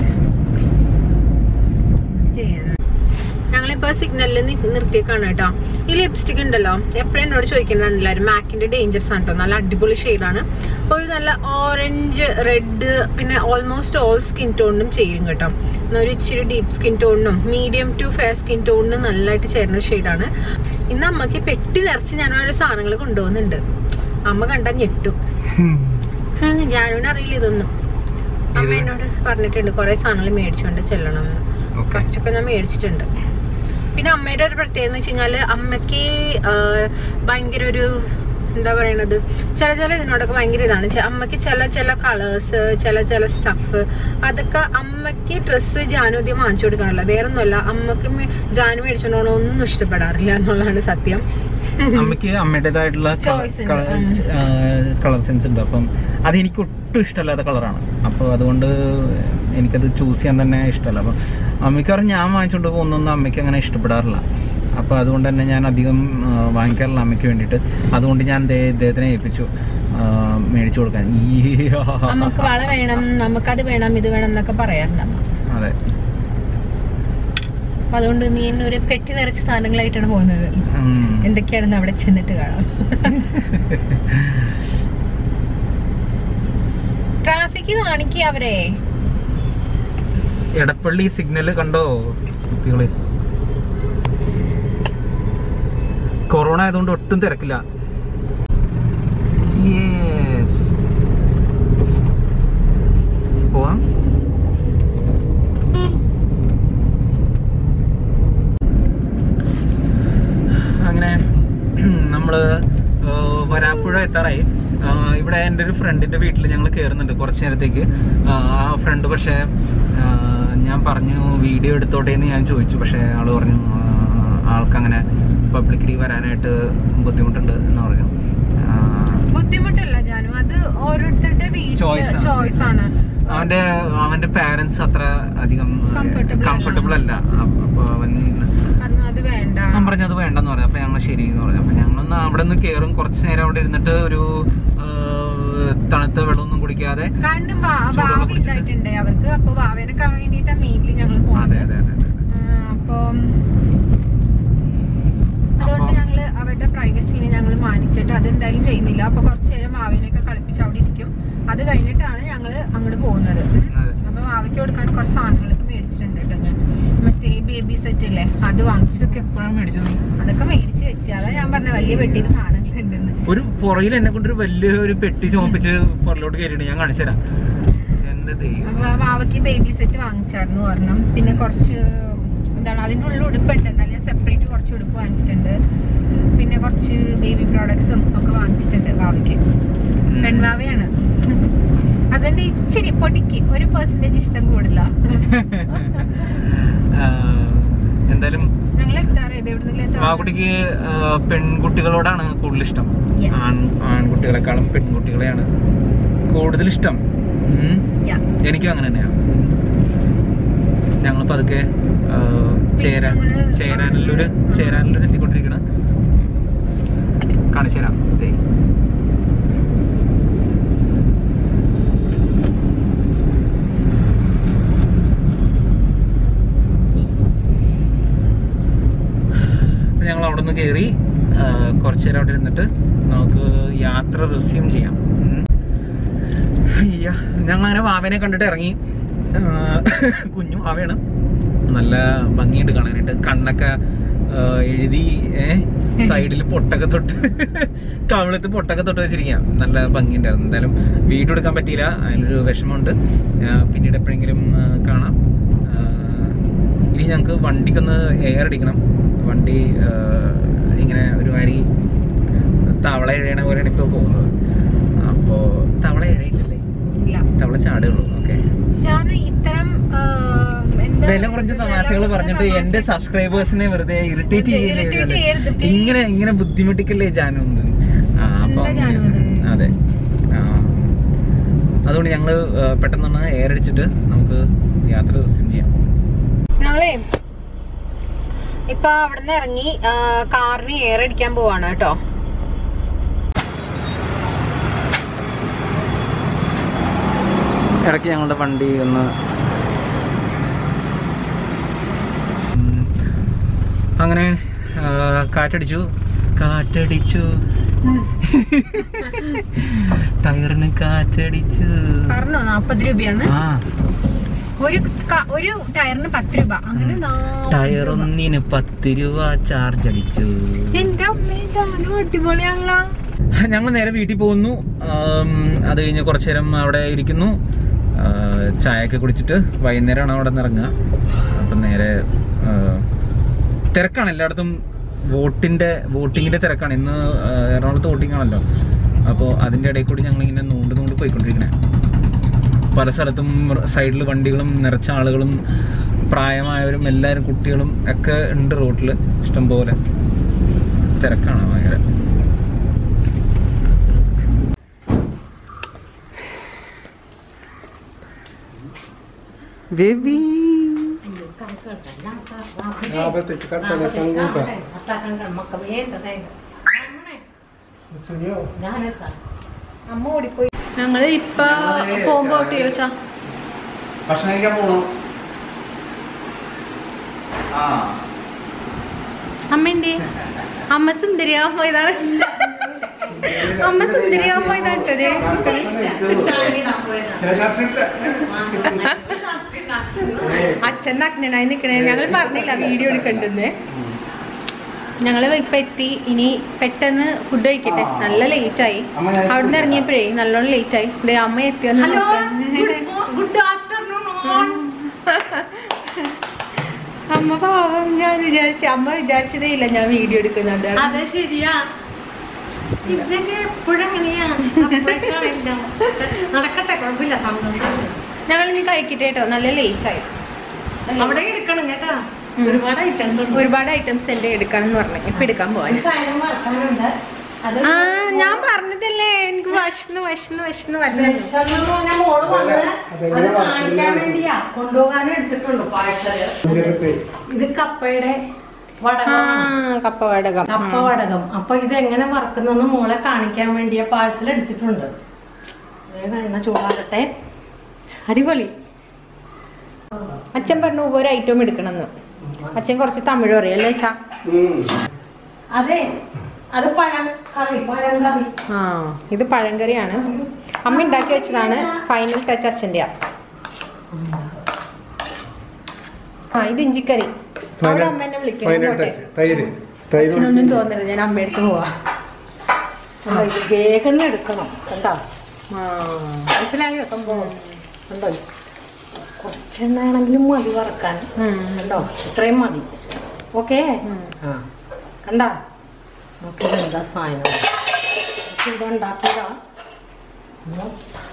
ചെയ്യാനാ ഞങ്ങളിപ്പോ സിഗ്നലിൽ നിർത്തിയേക്കാണ് കേട്ടോ ഈ ലിപ്സ്റ്റിക് ഉണ്ടല്ലോ എപ്പോഴും എന്നോട് ചോദിക്കുന്നുണ്ട് എല്ലാവരും മാക്കിന്റെ ഡേഞ്ചർസ് ആണ് കേട്ടോ നല്ല അടിപൊളി ഷെയ്ഡാണ് ഒരു നല്ല ഓറഞ്ച് റെഡ് പിന്നെ ഓൾമോസ്റ്റ് ഓൾ സ്കിൻ ടോണിനും ചെയ്യും കേട്ടോ എന്നാ ഒരു ഇച്ചിരി ഡീപ്പ് സ്കിൻ ടോണിനും മീഡിയം ടു ഫെയർ സ്കിൻ ടോണിനും നല്ലതായിട്ട് ചേരുന്ന ഷെയ്ഡാണ് ഇന്ന് അമ്മക്ക് പെട്ടി നിറച്ച് ഞാൻ ഓരോ സാധനങ്ങൾ കൊണ്ടുപോകുന്നുണ്ട് അമ്മ കണ്ടാൽ ഞെട്ടും ഞാനും അറിയില്ല ഇതൊന്നും അമ്മ എന്നോട് പറഞ്ഞിട്ടുണ്ട് കുറെ സാധനങ്ങൾ മേടിച്ചുകൊണ്ട് ചെല്ലണം എന്ന് Okay. കുറച്ചൊക്കെ ഞാൻ മേടിച്ചിട്ടുണ്ട് പിന്നെ അമ്മയുടെ ഒരു പ്രത്യേകത എന്ന് വെച്ച് കഴിഞ്ഞാല് അമ്മയ്ക്ക് ആ, ഭയങ്കര ഒരു എന്താ പറയണത് ചില ചില ഇതിനോടൊക്കെ ഭയങ്കര ഇതാണ് ചെ- അമ്മയ്ക്ക് ചില ചില കളേഴ്സ് ചില ചില സ്റ്റഫ് അതൊക്കെ അമ്മയ്ക്ക് ഡ്രസ്സ് ജാനുദ്യം വാങ്ങിച്ചു കൊടുക്കാറില്ല വേറൊന്നുമല്ല അമ്മക്ക് മേ- ജാനു മേടിച്ചോണ്ടോ ഒന്നും ഇഷ്ടപ്പെടാറില്ല എന്നുള്ളതാണ് സത്യം അമ്മയ്ക്ക് അമ്മയുടേതായിട്ടുള്ള Choice ഉണ്ട്. കളർ സെൻസ് ഉണ്ട് അപ്പം അത് എനിക്ക് ഒട്ടും ഇഷ്ടമല്ലാത്ത കളറാണ് അപ്പോൾ അതുകൊണ്ട് എനിക്കത് ചൂസ് ചെയ്യാൻ തന്നെ ഇഷ്ടമല്ല അപ്പം അമ്മയ്ക്കാറും ഞാൻ വാങ്ങിച്ചുകൊണ്ട് പോകുന്നൊന്നും അമ്മയ്ക്ക് അങ്ങനെ ഇഷ്ടപ്പെടാറില്ല അപ്പോൾ അതുകൊണ്ട് തന്നെ ഞാൻ അധികം ആ, വാങ്ങിക്കാറില്ല അമ്മയ്ക്ക് വേണ്ടിയിട്ട് അതുകൊണ്ട് ഞാൻ ദേ- ഇദ്ദേഹത്തിനെ ഏൽപ്പിച്ചു ആ, മേടിച്ചു കൊടുക്കാൻ ഈ നമുക്ക് വള വേണം നമുക്കത് വേണം ഇത് വേണം എന്നൊക്കെ പറയാറുണ്ട് അമ്മ അതെ അപ്പൊ അതുകൊണ്ട് നീ എന്നെ ഒരു പെട്ടി നിറച്ച സാധനങ്ങളായിട്ടാണ് പോകുന്നത് ഉം. എന്തൊക്കെയാണെന്ന് അവിടെ ചെന്നിട്ട് കാണാം ട്രാഫിക് കാണിക്കുക അവരെ എടപ്പള്ളി സിഗ്നൽ കണ്ടോ കുട്ടികളെ കൊറോണ ആയതുകൊണ്ട് ഒട്ടും തിരക്കില്ല Yes. പോവാം അങ്ങനെ നമ്മള് ആ, വരാപ്പുഴ എത്താറായി ആ, ഇവിടെ എൻ്റെ ഒരു ഫ്രണ്ടിന്റെ വീട്ടിൽ ഞങ്ങൾ കയറുന്നുണ്ട് കുറച്ച് നേരത്തേക്ക് ആ ഫ്രണ്ട് പക്ഷേ ആ, ഞാൻ പറഞ്ഞു വീഡിയോ എടുത്തോട്ടെ എന്ന് ഞാൻ ചോദിച്ചു പക്ഷേ ആള് പറഞ്ഞു ആ, ആൾക്കങ്ങനെ പബ്ലിക്കലി വരാനായിട്ട് ബുദ്ധിമുട്ടുണ്ട് എന്ന് പറഞ്ഞു ആ, ബുദ്ധിമുട്ടല്ല ജാനു അത് ഓരോരുത്തരുടെ Choice ആണ്. ചോയ്സ് ആണ് അവന്റെ അവന്റെ പാരന്റ്സ് അത്ര അധികം Comfortable കംഫർട്ടബിൾ അല്ല അപ്പ- അപ്പൊ അവൻ പറഞ്ഞു അത് വേണ്ട ഞാൻ പറഞ്ഞു അത് വേണ്ടെന്ന് പറഞ്ഞു അപ്പൊ ഞങ്ങൾ ശരി എന്ന് പറഞ്ഞു അപ്പൊ ഞങ്ങളൊന്ന് അവിടെ നിന്ന് കയറും കുറച്ച് നേരം അവിടെ ഇരുന്നിട്ട് ഒരു ആ, തണുത്ത വെള്ളമൊന്നും കുടിക്കാതെ കാരണം വാ- ചൂടുവെള്ളം വാവ കുടിച്ചിട്ട്. ഉണ്ടായിട്ടുണ്ട് അവർക്ക് അപ്പൊ വാവേനൊക്കെ വേണ്ടിയിട്ടാണ് മെയിൻലി ഞങ്ങൾ അതെ പോകുന്നത് അതെ അതെ അതെ അപ്പം അതുകൊണ്ട് അപ്പൊ- ഞങ്ങള് അവരുടെ പ്രൈവസീനെ ഞങ്ങൾ മാനിച്ചിട്ട് അതെന്തായാലും ചെയ്യുന്നില്ല അപ്പൊ കുറച്ചു നേരം മാവിനെയൊക്കെ കളിപ്പിച്ച് അവിടെ ഇരിക്കും അത് കഴിഞ്ഞിട്ടാണ് ഞങ്ങള് അങ്ങോട്ട് പോകുന്നത് അതെ. അപ്പൊ മാവയ്ക്ക് കൊടുക്കാൻ കുറച്ച് സാധനങ്ങളൊക്കെ മേടിച്ചിട്ടുണ്ട് കേട്ടോ ഞാൻ മറ്റേ ബേബി സെറ്റ് ഇല്ലേ അത് വാങ്ങിച്ചു ഇതൊക്കെ എപ്പോഴാണ് മേടിച്ചത് നീ? അതൊക്കെ മേടിച്ച് വെച്ച് അതാ ഞാൻ പറഞ്ഞ വലിയ പെട്ടിയിൽ സാധനങ്ങൾ ഉണ്ടെന്ന് ഒരു പുറകിൽ എന്നെ കൊണ്ടൊരു വലിയ ഒരു പെട്ടി ചുമപ്പിച്ച് പുറലോട്ട് കയറിയിട്ട് ഞാൻ കാണിച്ചു തരാം എന്റെ ദൈവം അപ്പൊ മാവയ്ക്ക് ബേബി സെറ്റ് വാങ്ങിച്ചായിരുന്നു ഒരെണ്ണം പിന്നെ കുറച്ച് എന്താണ് അതിൻ്റെ ഉള്ളിൽ ഉടുപ്പുണ്ട് എന്നാലും ഞാൻ സെപ്പറേറ്റ് കുറച്ച് ഉടുപ്പ് വാങ്ങിച്ചിട്ടുണ്ട് പിന്നെ കുറച്ച് ബേബി പ്രോഡക്ട്സും ഒക്കെ വാങ്ങിച്ചിട്ടുണ്ട് വാവയ്ക്ക് പെൺവാവയാണ് അതുകൊണ്ട് ഇച്ചിരി പൊടിക്ക് ഒരു പെർസെന്റേജ് ഇഷ്ടം കൂടില്ല ആ, എന്തായാലും ഞങ്ങൾ എത്താറേത് എവിടെ നിന്ന് മാക്കുട്ടിക്ക് ആ, പെൺകുട്ടികളോടാണ് കൂടുതൽ ഇഷ്ടം Yes. ആൺ ആൺകുട്ടികളെക്കാളും പെൺകുട്ടികളെയാണ് കൂടുതൽ ഇഷ്ടം ഉം. എനിക്കും അങ്ങനെ തന്നെയാണ് ഞങ്ങൾ പതുക്കെ ആ, ചേരാൻ നമ്മള് ചേരാനല്ലൂര് ചേരാനല്ലൂര് എത്തിക്കൊണ്ടിരിക്കണം കാണിച്ചു തരാം ദേ. അപ്പൊ ഞങ്ങൾ അവിടെ നിന്ന് കയറി കുറച്ചു നേരം അവിടെ ഇരുന്നിട്ട് നമുക്ക് യാത്ര റിസ്യൂം ചെയ്യാം ഉം. അയ്യ ഞങ്ങൾ അങ്ങനെ വാവനെ കണ്ടിട്ട് ഇറങ്ങി ആ, കുഞ്ഞു വാവയാണ് നല്ല ഭംഗിയുണ്ട് കാണാനായിട്ട് കണ്ണൊക്കെ ആ, എഴുതി സൈഡിൽ പൊട്ടൊക്കെ തൊട്ട് കവിളത്ത് പൊട്ടൊക്കെ തൊട്ട് വെച്ചിരിക്കാം നല്ല ഭംഗിയുണ്ടായിരുന്നു എന്തായാലും വീഡിയോ എടുക്കാൻ പറ്റിയില്ല അതിലൊരു വിഷമമുണ്ട് ആ, പിന്നീട് എപ്പോഴെങ്കിലും ആ, കാണാം ആ, ഇനി ഞങ്ങൾക്ക് വണ്ടിക്കൊന്ന് എയർ അടിക്കണം വണ്ടി ആ, ഇങ്ങനെ ഒരു മാതിരി തവള എഴയണ പോലെയാണ് ഇപ്പോൾ പോകുന്നത് അപ്പോൾ തവള എഴയിട്ടില്ലേ ഇല്ല തവള ചാടുള്ളൂ ഓക്കെ ജാനു ഇത്തരം ആ, എന്താ വില കുറഞ്ഞ തമാശകൾ പറഞ്ഞിട്ട് എന്റെ സബ്സ്ക്രൈബേഴ്സിനെ വെറുതെ ഇറിറ്റേറ്റ് Irritate ചെയ്യരുത്, please. ഇങ്ങനെ ഇങ്ങനെ ബുദ്ധിമുട്ടിക്കല്ലേ ജാനു എന്ന്. ആ, അപ്പം എന്താ ജാനു ഇത്? അതെ ആ, അതുകൊണ്ട് ഞങ്ങള് ആ, പെട്ടെന്നൊന്ന് എയർ അടിച്ചിട്ട് നമുക്ക് യാത്ര റിസ്യൂം ചെയ്യാം ഞങ്ങളേ ഇപ്പൊ അവിടുന്ന് ഇറങ്ങി ആ, കാറിന് എയർ അടിക്കാൻ പോവാണ് കേട്ടോ ഇടയ്ക്ക് ഞങ്ങളുടെ വണ്ടി ഒന്ന് ഉം, അങ്ങനെ ആ, കാറ്റടിച്ചു കാറ്റടിച്ചു ടയറിന് കാറ്റടിച്ചു പറഞ്ഞോ നാപ്പത് രൂപയാണ് ആ ഒരു ക- ഒരു ടയറിന് പത്ത് രൂപ അങ്ങനെ നാ- ടയർ ഒന്നിന് പത്ത് രൂപ ചാർജ് അടിച്ചു എന്റെ അമ്മേ ജാനു അടിപൊളിയാണല്ലോ ഞങ്ങൾ നേരെ വീട്ടിൽ പോകുന്നു ആം, അത് കഴിഞ്ഞ് കുറച്ചു നേരം അവിടെ ഇരിക്കുന്നു ആ, ചായയൊക്കെ കുടിച്ചിട്ട് വൈകുന്നേരമാണ് അവിടെ നിന്ന് ഇറങ്ങുക അപ്പം നേരെ ആ, തിരക്കാണ് എല്ലായിടത്തും വോട്ടിന്റെ വോട്ടിങ്ങിന്റെ തിരക്കാണ് ഇന്ന് ആ, എറണാകുളത്ത് വോട്ടിംഗ് ആണല്ലോ അപ്പോൾ അതിന്റെ ഇടയിൽ കൂടി ഞങ്ങൾ ഇങ്ങനെ നൂണ്ട് നൂണ്ട് പോയിക്കൊണ്ടിരിക്കണേ പല സ്ഥലത്തും സൈഡിൽ വണ്ടികളും നിറച്ച ആളുകളും പ്രായമായവരും എല്ലാവരും കുട്ടികളും ഒക്കെ ഉണ്ട് റോട്ടിൽ ഇഷ്ടംപോലെ തിരക്കാണ് ഭയങ്കര ബേബി അമ്മ ഓടിപ്പോയി ഞങ്ങള് ഇപ്പൊ പോകുമ്പോ ഔട്ട് ചോദിച്ചാ ഭക്ഷണം കഴിക്കാൻ പോണോ ആ അമ്മന്റെ അമ്മ സുന്ദരിയാവാൻ പോയതാണ് അമ്മ സുന്ദരിയാവാൻ പോയതാണ് കേട്ടോ അച്ഛൻ നഗ്നനായി നിക്കണേ ഞങ്ങൾ പറഞ്ഞില്ല വീഡിയോ എടുക്കണ്ടെന്ന് ഞങ്ങള് ഇപ്പൊ എത്തി ഇനി പെട്ടെന്ന് ഫുഡ് കഴിക്കട്ടെ നല്ല ലേറ്റ് ആയി അവിടുന്ന് ഇറങ്ങിയപ്പോഴേ നല്ലോണം ലേറ്റ് ആയി ദേ അമ്മ എത്തിയെന്ന് ഗുഡ് ആഫ്റ്റർനൂൺ അമ്മ പാവം ഞാൻ വിചാരിച്ചു അമ്മ വിചാരിച്ചതേ ഇല്ല ഞാൻ വീഡിയോ എടുക്കുന്നുണ്ട് അതെ ശരിയാ ഇതൊക്കെ എപ്പോഴും എങ്ങനെയാ സർപ്രൈസ് ആണല്ലോ നടക്കട്ടെ കുഴപ്പമില്ല സന്തോഷം ഞങ്ങൾ ഇനി കഴിക്കട്ടെ കേട്ടോ നല്ല ലേറ്റ് ആയി അവിടെ എടുക്കണം കേട്ടാ ഒരുപാട് ഐറ്റംസ് ഉണ്ട് ഒരുപാട് ഐറ്റംസ് എന്റെ എടുക്കണം എന്ന് പറഞ്ഞു ഇപ്പൊ എടുക്കാൻ പോവാൻ ഒരു സാധനം വറക്കാനുണ്ട് അത് ആ ഞാൻ പറഞ്ഞതല്ലേ എനിക്ക് വശന്ന് വശന്ന് വശന്ന് വരുന്നത് വിശന്ന് പറഞ്ഞ മോള് വന്ന് അത് കാണിക്കാൻ വേണ്ടിയാ കൊണ്ടുപോകാനും എടുത്തിട്ടുണ്ട് പാഴ്സല് ഇത് കപ്പയുടെ ആ വടകം കപ്പ വടകം കപ്പ വടകം അപ്പൊ ഇത് എങ്ങനെ വറക്കുന്നെന്ന് മോളെ കാണിക്കാൻ വേണ്ടിയ പാഴ്സൽ എടുത്തിട്ടുണ്ട് വേഗം എണ്ണ ചൂടാകട്ടെ അടിപൊളി അച്ഛൻ പറഞ്ഞു ഒരു ഐറ്റം എടുക്കണമെന്ന് അച്ഛൻ കുറച്ച് തമിഴ് പറയും അല്ലേ ചാ അതെ അത് പഴം കറി പഴം കറി ആ ഇത് പഴങ്കറിയാണ് അമ്മ ഉണ്ടാക്കി വെച്ചതാണ് ഫൈനൽ ടച്ച് അച്ഛൻ്റെ ആ ഇത് ഇഞ്ചിക്കറി അവിടെ അമ്മ എന്നെ വിളിക്കണം ഇങ്ങോട്ടെ. തൈര് തൈര് അച്ഛനൊന്നും തോന്നരുത് ഞാൻ അമ്മയടുത്ത് പോവാ അപ്പൊ ഇത് വേഗം എടുക്കണം കണ്ടോ ആ മനസ്സിലായോ സംഭവം കണ്ടോ കുറച്ചെണ്ണയാണെങ്കിലും മതി വറക്കാൻ ഉം. കണ്ടോ ഇത്രയും മതി ഓക്കേ ഉം. ആ കണ്ടാ നമുക്ക് എന്താ സാധനം ഇത് ഉണ്ടാക്കിയതാ ഉം.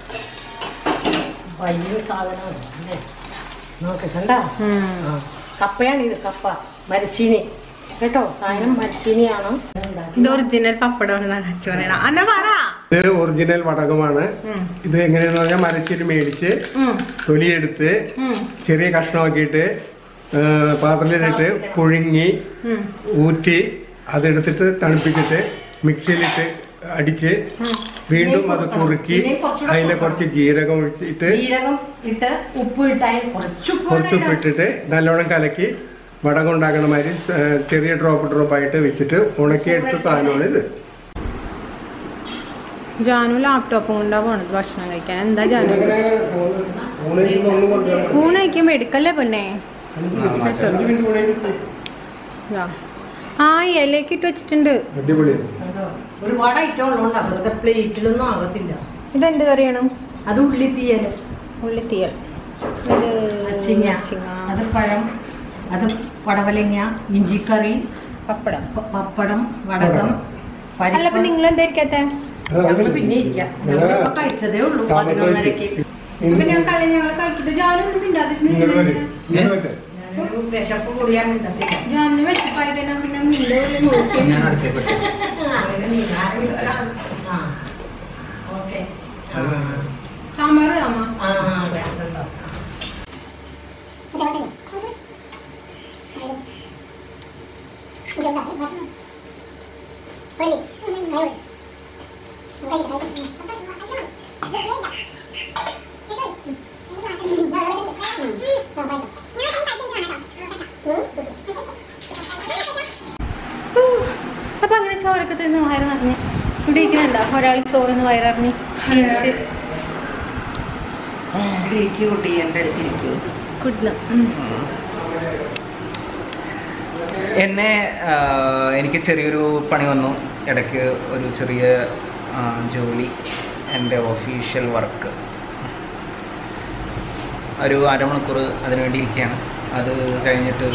വലിയ സാധനമാണ് അല്ലേ നോക്ക് കണ്ടാ ഉം. ആ കപ്പയാണ് ഇത് കപ്പ മരച്ചീനി കേട്ടോ സാധനം മരച്ചീനിയാണ് ഇത് ഒറിജിനൽ പപ്പടമാണ് അച്ഛൻ പറയണ അന്ന പറ ഇത് ഒറിജിനൽ വടകമാണ് ഉം. ഇത് എങ്ങനെയാന്ന് പറഞ്ഞാൽ മരച്ചിരി മേടിച്ച് ഉം. തൊലിയെടുത്ത് ഉം. ചെറിയ കഷ്ണമാക്കിയിട്ട് ആ, പാത്രത്തിലിട്ട് പുഴുങ്ങി ഉം. ഊറ്റി അതെടുത്തിട്ട് തണുപ്പിച്ചിട്ട് മിക്സിയിലിട്ട് അടിച്ച് വീണ്ടും അത് കുറുക്കി അതിലെ കുറച്ച് ജീരകം ഒഴിച്ചിട്ട് ജീരകം ഇട്ട് ഉപ്പ് ഇട്ടാൽ കുറച്ച് ഉപ്പ് കുറച്ച് വേണം. ഉപ്പ് ഇട്ടിട്ട് നല്ലോണം കലക്കി വടകം ഉണ്ടാക്കണ മാതിരി ആ, ചെറിയ ഡ്രോപ്പ് ഡ്രോപ്പ് ആയിട്ട് വെച്ചിട്ട് ഉണക്കിയെടുത്ത സാധനമാണ് ഇത് ജാനു ലാപ്ടോപ്പും കൊണ്ടാ പോണത് ഭക്ഷണം കഴിക്കാൻ എന്താ ജാനു ഇങ്ങനെ ഊണ് കഴിക്കുമ്പോൾ ഒന്നും കൊണ്ടുവരണം. ഊണ് കഴിക്കുമ്പോ എടുക്കല്ലേ പെണ്ണേ അഞ്ച് മിനിറ്റ് കൂടെ ദാ. ആ ഇലയൊക്കെ ഇട്ട് വെച്ചിട്ടുണ്ട് അടിപൊളിയാണ് അതോ, ഒരുപാട് ഐറ്റം ഉള്ളതുകൊണ്ട് അതൊക്കെ പ്ലേറ്റിലൊന്നും ആകത്തില്ല ഇതെന്ത് കറിയാണ് അത് ഉള്ളി തീയല് ഉള്ളിത്തീയൽ അച്ചിങ്ങ അച്ചിങ്ങ അത് പഴം അത് പടവലങ്ങ ഇഞ്ചിക്കറി പപ്പടം പ- പപ്പടം വടകം അല്ല അപ്പൊ നിങ്ങൾ എന്തായിരിക്കത്തെ ഞങ്ങള് പിന്നെ ഇരിക്കാം ഞങ്ങളിപ്പോ കഴിച്ചതേ ഉള്ളൂ പതിനൊന്നരക്ക് അപ്പൊ ഞാൻ കളി ഞങ്ങൾ കഴിച്ചിട്ട് ജാനും നിങ്ങൾ വരും നിങ്ങൾ വരട്ടെ ഞാനൊരു വിശപ്പ് കൂടിയാൽ മിണ്ടത്തില്ല ജാനിന് വെച്ചപ്പായി തന്നെ പിന്നെ മിന്റെ നോക്കി ഞാൻ അടുത്തേക്ക് വരാം. അങ്ങനെ നീ ആരെ വിളിച്ചാലും ആ ഓക്കെ ആ സാമ്പാർ അമ്മ ആ വേണ്ടല്ലോ അപ്പൊ അങ്ങനെ ചോറൊക്കെ തിന്ന് വയറ് നിറഞ്ഞ് ഇവിടെ ഇരിക്കുന്നുണ്ടോ ഒരാൾ ചോറിന്ന് വയറിറങ്ങി ക്ഷീണിച്ച് ഇരിക്കൂ കുട്ടി എൻ്റെ അടുത്തിരിക്കൂ കുടിന്നു എന്നെ ആ, എനിക്ക് ചെറിയൊരു പണി വന്നു ഇടയ്ക്ക് ഒരു ചെറിയ ആ, ജോലി എൻ്റെ ഒഫീഷ്യൽ വർക്ക് ഒരു അരമണിക്കൂർ അതിനു വേണ്ടി ഇരിക്കുകയാണ് അത് കഴിഞ്ഞിട്ട്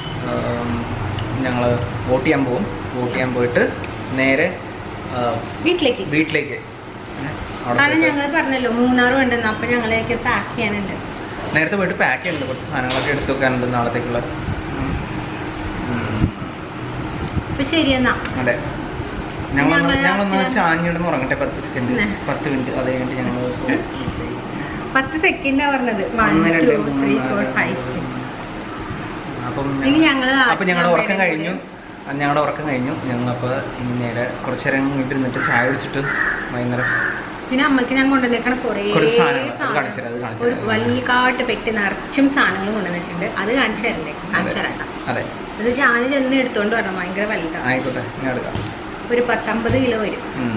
ഞങ്ങൾ വോട്ട് ചെയ്യാൻ പോകും വോട്ട് ചെയ്യാൻ പോയിട്ട് നേരെ ആ, വീട്ടിലേക്ക് വീട്ടിലേക്ക് ഏ, അവിടെ കാരണം പോയിട്ട് ഞങ്ങൾ പറഞ്ഞല്ലോ മൂന്നാർ വേണ്ടെന്ന് അപ്പൊ ഞങ്ങളേക്ക് പാക്ക് ചെയ്യാനുണ്ട് നേരത്തെ പോയിട്ട് പാക്ക് ചെയ്യുന്നുണ്ട് കുറച്ച് സാധനങ്ങളൊക്കെ എടുത്തു വെക്കാനുണ്ട് നാളത്തേക്കുള്ള ഉം. ഉം. അപ്പൊ ശരി എന്നാ അതെ ഞങ്ങളൊന്ന് ഞങ്ങൾ ഞങ്ങളൊന്ന് actually- ചാഞ്ഞിടുന്ന് ഉറങ്ങട്ടെ പത്ത് സെക്കൻഡ് ന്നെ. പത്ത് മിനിറ്റ് അത് കഴിഞ്ഞിട്ട് ഞങ്ങൾ പത്ത് സെക്കൻഡാ പറഞ്ഞത് വൺ ഒന്ന്, ടു രണ്ട്, മൂന്ന്, ത്രീ നാല്, ഫോർ അഞ്ച്, ഫൈവ് അപ്പം ഇനി ഞങ്ങള് അപ്പം ഞങ്ങളുടെ ഉറക്കം അച്ഛനും കഴിഞ്ഞു അമ്മേടെ ഞങ്ങളുടെ ഉറക്കം കഴിഞ്ഞു ഞങ്ങളപ്പോൾ ഇനി നേരെ കുറച്ച് നേരം വീട്ടിരുന്നിട്ട് ചായ കുടിച്ചിട്ട് വൈകുന്നേരം പിന്നെ അമ്മക്ക് ഞാൻ കൊണ്ടുവന്നേക്കണ കുറേ കുറച്ച് സാധനങ്ങൾ. അത് സാധനം. കാണിച്ചു തരാം, അത് കാണിച്ചു ഒരു തരാം. വലിയ കാട്ട് പെട്ടി നിറച്ചും സാധനങ്ങൾ കൊണ്ടുവന്നിട്ടുണ്ട് അത് കാണിച്ചു തരണ്ടേ കാണിച്ചു തരാം അതെ അത് ഞാൻ ചെന്ന് എടുത്തോണ്ട് വരണം ഭയങ്കര വലുതാണ് ആയിക്കോട്ടെ ഞാൻ എടുക്കാം ഒരു പത്തൊമ്പത് കിലോ വരും ഉം.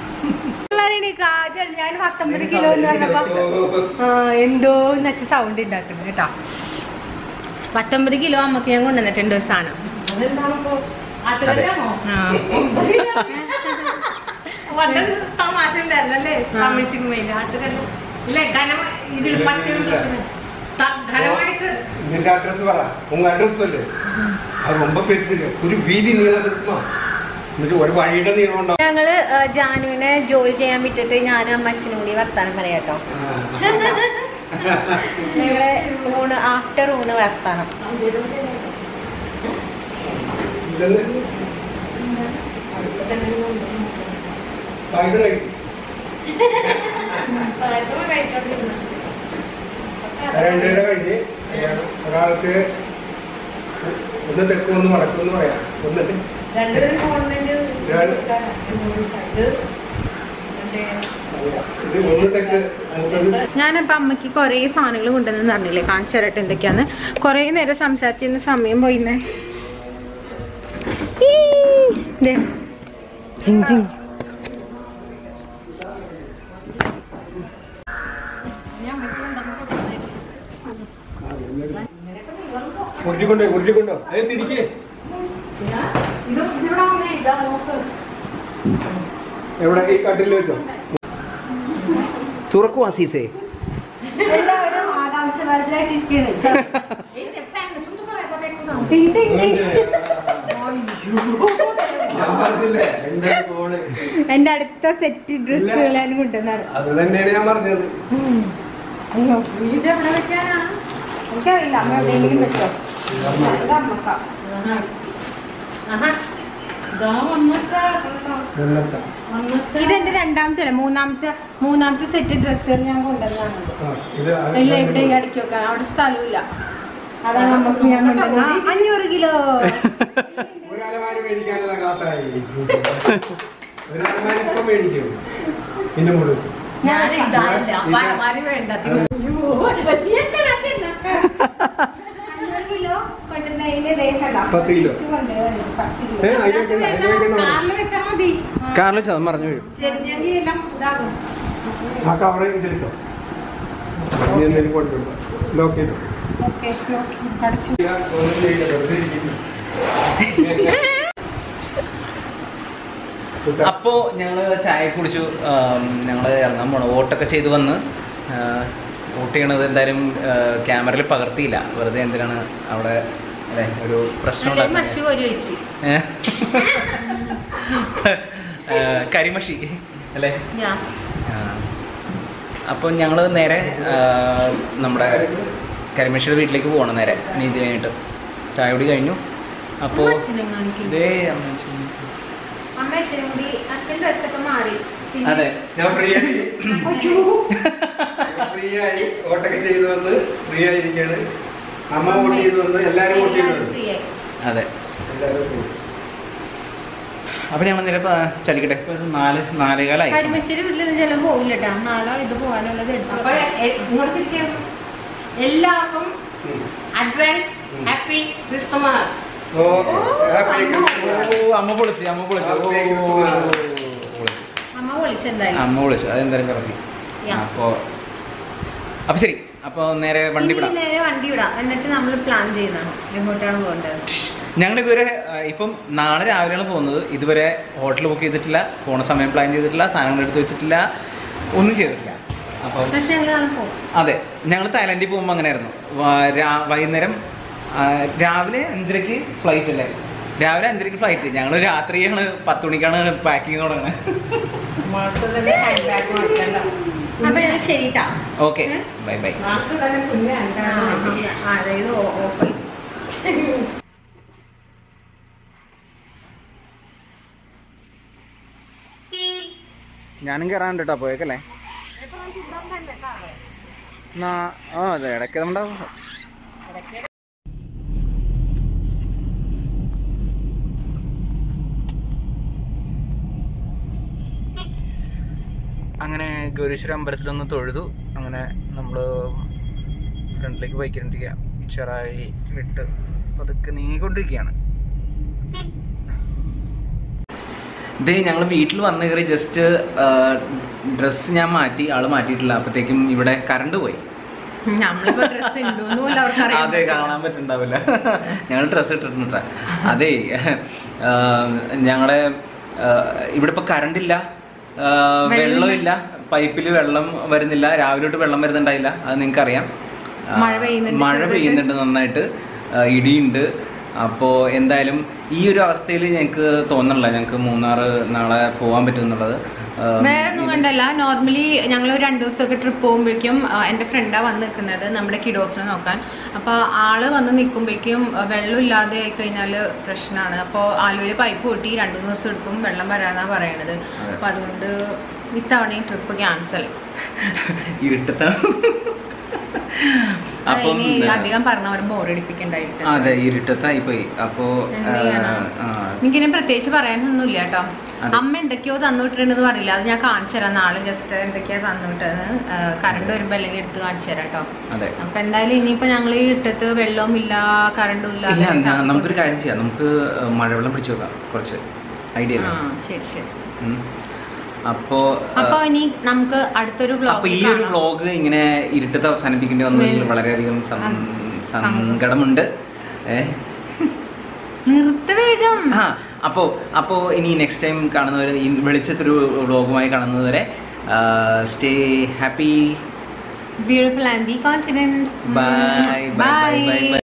ഞാൻ പത്തൊമ്പത് കിലോ എന്ന് പറഞ്ഞപ്പോ ആ, എന്തോ നച്ച സൗണ്ട് ഉണ്ടാക്കുന്നു കേട്ടോ പത്തൊമ്പത് കിലോ അമ്മക്ക് ഞാൻ കൊണ്ടുവന്നിട്ടുണ്ട് ഒരു സാധനം അതെന്താണിപ്പോ ആട്ടുകല്ലാണോ ആ. വളരെ തമാശ ഉണ്ടായിരുന്നല്ലേ ആ. തമിഴ് സിനിമയിൽ ആട്ടുകല്ല് ഇല്ലേ ഘനം ഇതിൽ പട്ടി ത- ഘനമായിട്ട് നിന്റെ അഡ്രസ് പറ ഉங்க അഡ്രസ് சொல்லு அது ரொம்ப பெருசு ഒരു വീതി നീളം കിട്ടുമോ എന്നിട്ട് ഒരു വഴിയുടെ നീളം ഉണ്ടാവും ഞങ്ങള് ആ, ജാനുവിനെ ജോലി ചെയ്യാൻ വിട്ടിട്ട് ഞാനും അമ്മച്ചനും കൂടി വർത്താനം പറയാട്ടോ ഞങ്ങള് ഊണ് ആഫ്റ്റർ ഊണ് വർത്താനം പായസം കഴിക്കും രണ്ടുപേരെ കഴിഞ്ഞ് ഒരാൾക്ക് ഒന്ന് തെക്കും ഒന്ന് വടക്കും എന്ന് പറയാം ഒന്നിട്ട് രണ്ടുപേരും ഗവൺമെന്റ് ഇത് ഒന്ന് തെക്ക് മൂത്തത് ഞാനപ്പോ അമ്മക്ക് കൊറേ സാധനങ്ങൾ കൊണ്ടുവന്ന് പറഞ്ഞില്ലേ കാണിച്ചു തരട്ടെ എന്തൊക്കെയാന്ന് കൊറേ നേരം സംസാരിച്ചിരുന്ന സമയം പോയിന്നേ ഈ, ദേ. ജിങ് ജിങ്. ഉരുട്ടിക്കൊണ്ടോ ഉരുട്ടിക്കൊണ്ടോ അത് തിരിക്കേ ഇത് ഇവിടെ വന്നേ ഇതാ നോക്ക് എവിടെ ഈ കട്ടിൽ വെച്ചോ തുറക്കൂ അസീസേ എല്ലാവരും ആകാംക്ഷഭരിതരായിട്ടിരിക്കുകയാണ് ഞാൻ പറഞ്ഞില്ലേ എന്റെ കോള് എന്റെ അടുത്ത സെറ്റ് ഡ്രസ്സുകൾ ഞാൻ കൊണ്ടുവന്നാണ് അത് തന്നെയാണ് ഞാൻ പറഞ്ഞത് അയ്യോ ഇത് എവിടെ വെക്കാനാണ് എനിക്കറിയില്ല അമ്മ എവിടെയെങ്കിലും വെച്ചോ ഇത് അമ്മക്കാ. ആഹാ ഇതാ വന്നുവച്ചാ വെള്ളച്ച. ഇതെന്റെ രണ്ടാമത്തെ അല്ല മൂന്നാമത്തെ മൂന്നാമത്തെ സെറ്റ് ഡ്രസ്സുകൾ ഞാൻ കൊണ്ടുവന്നാണ് ആ, ഇത് അത് എല്ലാം ഇവിടെ ഈ അടുക്കി വെക്കാൻ അവിടെ സ്ഥലമില്ല അതാണ് നമുക്ക് ഞാൻ കൊണ്ടുവന്ന അഞ്ഞൂറ് കിലോ ഒരു അലമാരി മേടിക്കാനുള്ള കാത്തായി ഒരു അലമാരി ഇപ്പൊ മേടിക്കും പിന്നെ മുഴുവൻ ഞാൻ ഇതായില്ല പരമാരി വേണ്ട അഞ്ഞൂറ് കിലോ കൊണ്ടുവന്നതിന്റെ ദേഹം പത്ത് കിലോ. ഏ, അതിലേക്ക് ഇല്ല, അതിലേക്ക് ഇല്ല. കാറിൽ വെച്ചാൽ മതി കാറിൽ ചതം മറിഞ്ഞു വീഴും ചെറിയ എല്ലാം ഇതാകും ആ കവറ് ഇതിലിട്ടോ ഇനി എന്തെങ്കിലും കൊണ്ടുവരുമ്പോ ലോക്ക് ചെയ്തു ഓക്കെ അടച്ചു ഒന്നും ചെയ്യില്ല വെറുതെ ഇരിക്കുന്നു അപ്പോ ഞങ്ങള് ചായ കുടിച്ചു ആം, ഞങ്ങള് ഇറങ്ങാൻ പോണു വോട്ടൊക്കെ ചെയ്ത് വന്ന് ആ, വോട്ട് ചെയ്യണത് എന്തായാലും ക്യാമറയിൽ പകർത്തിയില്ല വെറുതെ എന്തിനാണ് അവിടെ അല്ലെ ഒരു പ്രശ്നം അല്ലേ ഉണ്ടാക്കുന്നത്? മഷി കോരി വെച്ച് ഏ? ആ, കരിമഷി അല്ലേ ഞാൻ അപ്പോൾ ഞങ്ങൾ നേരെ ആ, നമ്മുടെ കരിമഷിയുടെ വീട്ടിലേക്ക് പോകണം നേരെ നീതി കഴിഞ്ഞിട്ട് ചായ കുടി കഴിഞ്ഞു അപ്പോൾ അച്ഛനെ കാണിക്കും ഇതേ അമ്മച്ചി. അമ്മ അച്ഛനും കൂടി അച്ഛൻ ഡ്രസ്സൊക്കെ മാറി പിന്നെ അതെ ഞാൻ ഫ്രീ ആയി ഫ്രീ ആയി വോട്ടൊക്കെ ചെയ്തു വന്ന് ഫ്രീ ആയിരിക്കാണ് അമ്മ വോട്ട് ചെയ്തു വന്ന് എല്ലാരും വോട്ട് ചെയ്തു എല്ലാവരും വന്നു free ആയി. അതെ എല്ലാവരും free. അപ്പോൾ ഞങ്ങൾ നേരെ പ- ചലിക്കട്ടെ ഇപ്പോൾ ഒരു നാല് നാലേകാലായി കരിമശ്ശേരി വീട്ടിൽ ചിലപ്പോൾ പോകില്ല കേട്ടോ നാളെ ഇത് പോകാനുള്ളത് എടുത്തു അപ്പൊ എ- ഇങ്ങോട്ട് തിരിച്ചു എല്ലാവർക്കും ഉം. Advance happy Christmas okay happy Christmas ഓ, അമ്മ പൊളിച്ച് അമ്മ പൊളിച്ച് ഓ, Happy Christmas. പൊളിച്ച്. അമ്മ വിളിച്ചെന്തായാലും അമ്മ വിളിച്ചു അതെന്തായാലും കിടക്കി Yeah. അപ്പോ അപ്പൊ ശരി അപ്പൊ നേരെ വണ്ടി ഇനി വിടാം നേരെ വണ്ടി വിടാം എന്നിട്ട് നമ്മൾ പ്ലാൻ ചെയ്യുന്നതാണ് എങ്ങോട്ടാണ് പോകേണ്ടത് ഞങ്ങൾ ഇതുവരെ ആ, ഇപ്പം നാളെ രാവിലെയാണ് പോകുന്നത് ഇതുവരെ ഹോട്ടൽ ബുക്ക് ചെയ്തിട്ടില്ല പോണ സമയം പ്ലാൻ ചെയ്തിട്ടില്ല സാധനങ്ങൾ എടുത്ത് വെച്ചിട്ടില്ല ഒന്നും ചെയ്തിട്ടില്ല അപ്പം പക്ഷെ ഞങ്ങൾ നാളെ പോകും അതെ ഞങ്ങൾ തായ്ലൻഡിൽ പോകുമ്പോൾ അങ്ങനെയായിരുന്നു വ- രാ- വൈകുന്നേരം ആ, രാവിലെ അഞ്ചരക്ക് ഫ്ലൈറ്റ് അല്ലേ രാവിലെ അഞ്ചരക്ക് ഫ്ലൈറ്റ് ഞങ്ങൾ രാത്രിയാണ് പത്ത് മണിക്കാണ് പാക്കിങ് തുടങ്ങുന്നത് അപ്പൊ ഞങ്ങൾ ശരിട്ടാ ഓക്കെ ബൈ ബൈ അതായത് ഓഫർ ഞാനും കയറാണ്ട് കേട്ടോ പോയേക്കല്ലേ നാ- ആ അതെ ഇടയ്ക്ക് ഉണ്ടാവും അങ്ങനെ ഗൗരീശ്വര അമ്പലത്തിലൊന്ന് തൊഴുതു അങ്ങനെ നമ്മൾ ഫ്രണ്ടിലേക്ക് പോയിക്കൊണ്ടിരിക്കുക ചെറായി വിട്ട് പതുക്കെ നീങ്ങിക്കൊണ്ടിരിക്കുകയാണ് ഇത് ഞങ്ങൾ വീട്ടിൽ വന്നു കയറി ജസ്റ്റ് ഡ്രസ്സ് ഞാൻ മാറ്റി ആള് മാറ്റിയിട്ടില്ല അപ്പോഴത്തേക്കും ഇവിടെ കറണ്ട് പോയി നമ്മളിപ്പോ ഡ്രസ് ഉണ്ടോന്നും പോലും അവർക്കറിയാൻ അതെ പറ്റില്ല. കാണാൻ പറ്റുണ്ടാവില്ല ഞങ്ങൾ ഡ്രസ്സ് ഇട്ടിട്ടുണ്ട് അതെ ഞങ്ങളുടെ ഇവിടെ ഇപ്പൊ കറണ്ട് ഇല്ല ആ, വെള്ളമില്ല പൈപ്പിൽ വെള്ളം വരുന്നില്ല രാവിലെ തൊട്ട് വെള്ളം വരുന്നുണ്ടായില്ല അത് നിങ്ങൾക്ക് അറിയാം മഴ പെയ്യുന്നുണ്ട് മഴ ചെറുതായിട്ട്. പെയ്യുന്നുണ്ട് നന്നായിട്ട് ആ, ഇടിയുണ്ട് അപ്പോൾ എന്തായാലും ഈ ഒരു അവസ്ഥയിൽ ഞങ്ങൾക്ക് തോന്നണില്ല ഞങ്ങൾക്ക് മൂന്നാർ നാളെ പോകാൻ പറ്റും എന്നുള്ളത് ആ, വേറെ ഒന്നും കണ്ടല്ല നോർമലി ഞങ്ങൾ ഒരു രണ്ടു ദിവസമൊക്കെ ട്രിപ്പ് പോകുമ്പോഴേക്കും എൻ്റെ ഫ്രണ്ടാണ് വന്ന് നിൽക്കുന്നത് നമ്മുടെ കിഡോസിനെ നോക്കാൻ അപ്പോൾ ആള് വന്ന് നിൽക്കുമ്പോഴേക്കും വെള്ളം ഇല്ലാതെ ആയി കഴിഞ്ഞാൽ പ്രശ്നമാണ് അപ്പോൾ ആലുവയിൽ പൈപ്പ് പൊട്ടി രണ്ടു മൂന്ന് ദിവസം എടുക്കും വെള്ളം വരാന്നാണ് പറയണത് അതെ. അപ്പോൾ അതുകൊണ്ട് ഇത്തവണ ട്രിപ്പ് ക്യാൻസൽ ഇരുട്ടത്താണ് അപ്പം ഇനി അധികം പറഞ്ഞവരും ബോറടിപ്പിക്കണ്ടായിട്ട് അതെ ഇരുട്ടത്തായി പോയി അപ്പോ എന്ത് ചെയ്യാനാ? ആ, എനിക്കിനി പ്രത്യേകിച്ച് പറയാനൊന്നുമില്ല കേട്ടോ അതെ. അമ്മ എന്തൊക്കെയോ തന്നുവിട്ടിട്ടുണ്ടെന്ന് പറയില്ല അത് ഞാൻ കാണിച്ചു തരാം നാളെ ജസ്റ്റ് എന്തൊക്കെയാ തന്നുവിട്ടത് കറണ്ട് വരുമ്പോ അല്ലെങ്കിൽ എടുത്ത് കാണിച്ചു തരാം കേട്ടോ അതെ അപ്പൊ എന്തായാലും ഇനിയിപ്പോ ഞങ്ങൾ ഈ ഇട്ടത്ത് വെള്ളവും ഇല്ല കറണ്ടും ഇല്ല ഇല്ല അങ്ങനെ ഞാൻ- നമുക്കൊരു കാര്യം ചെയ്യാം നമുക്ക് മഴവെള്ളം പിടിച്ചു വെക്കാം കുറച്ച് ഐഡിയ ആ ശരി ശരി അപ്പോ ആ, അപ്പൊ ഇനി നമുക്ക് അടുത്തൊരു അപ്പൊ ബ്ലോഗ് ഈ ഒരു വ്ളോഗ് ഇങ്ങനെ ഇരുട്ടത്ത് അവസാനിപ്പിക്കേണ്ടി വന്നതിൽ വളരെയധികം സം- അത് സങ്കടമുണ്ട് ഏ നിർത്ത വേഗം ആ അപ്പോ അപ്പോ ഇനി നെക്സ്റ്റ് ടൈം കാണുന്നവരെ ഈ വെളിച്ചത്തൊരു വ്ളോഗുമായി കാണുന്നതുവരെ stay happy beautiful and be confident bye bye bye by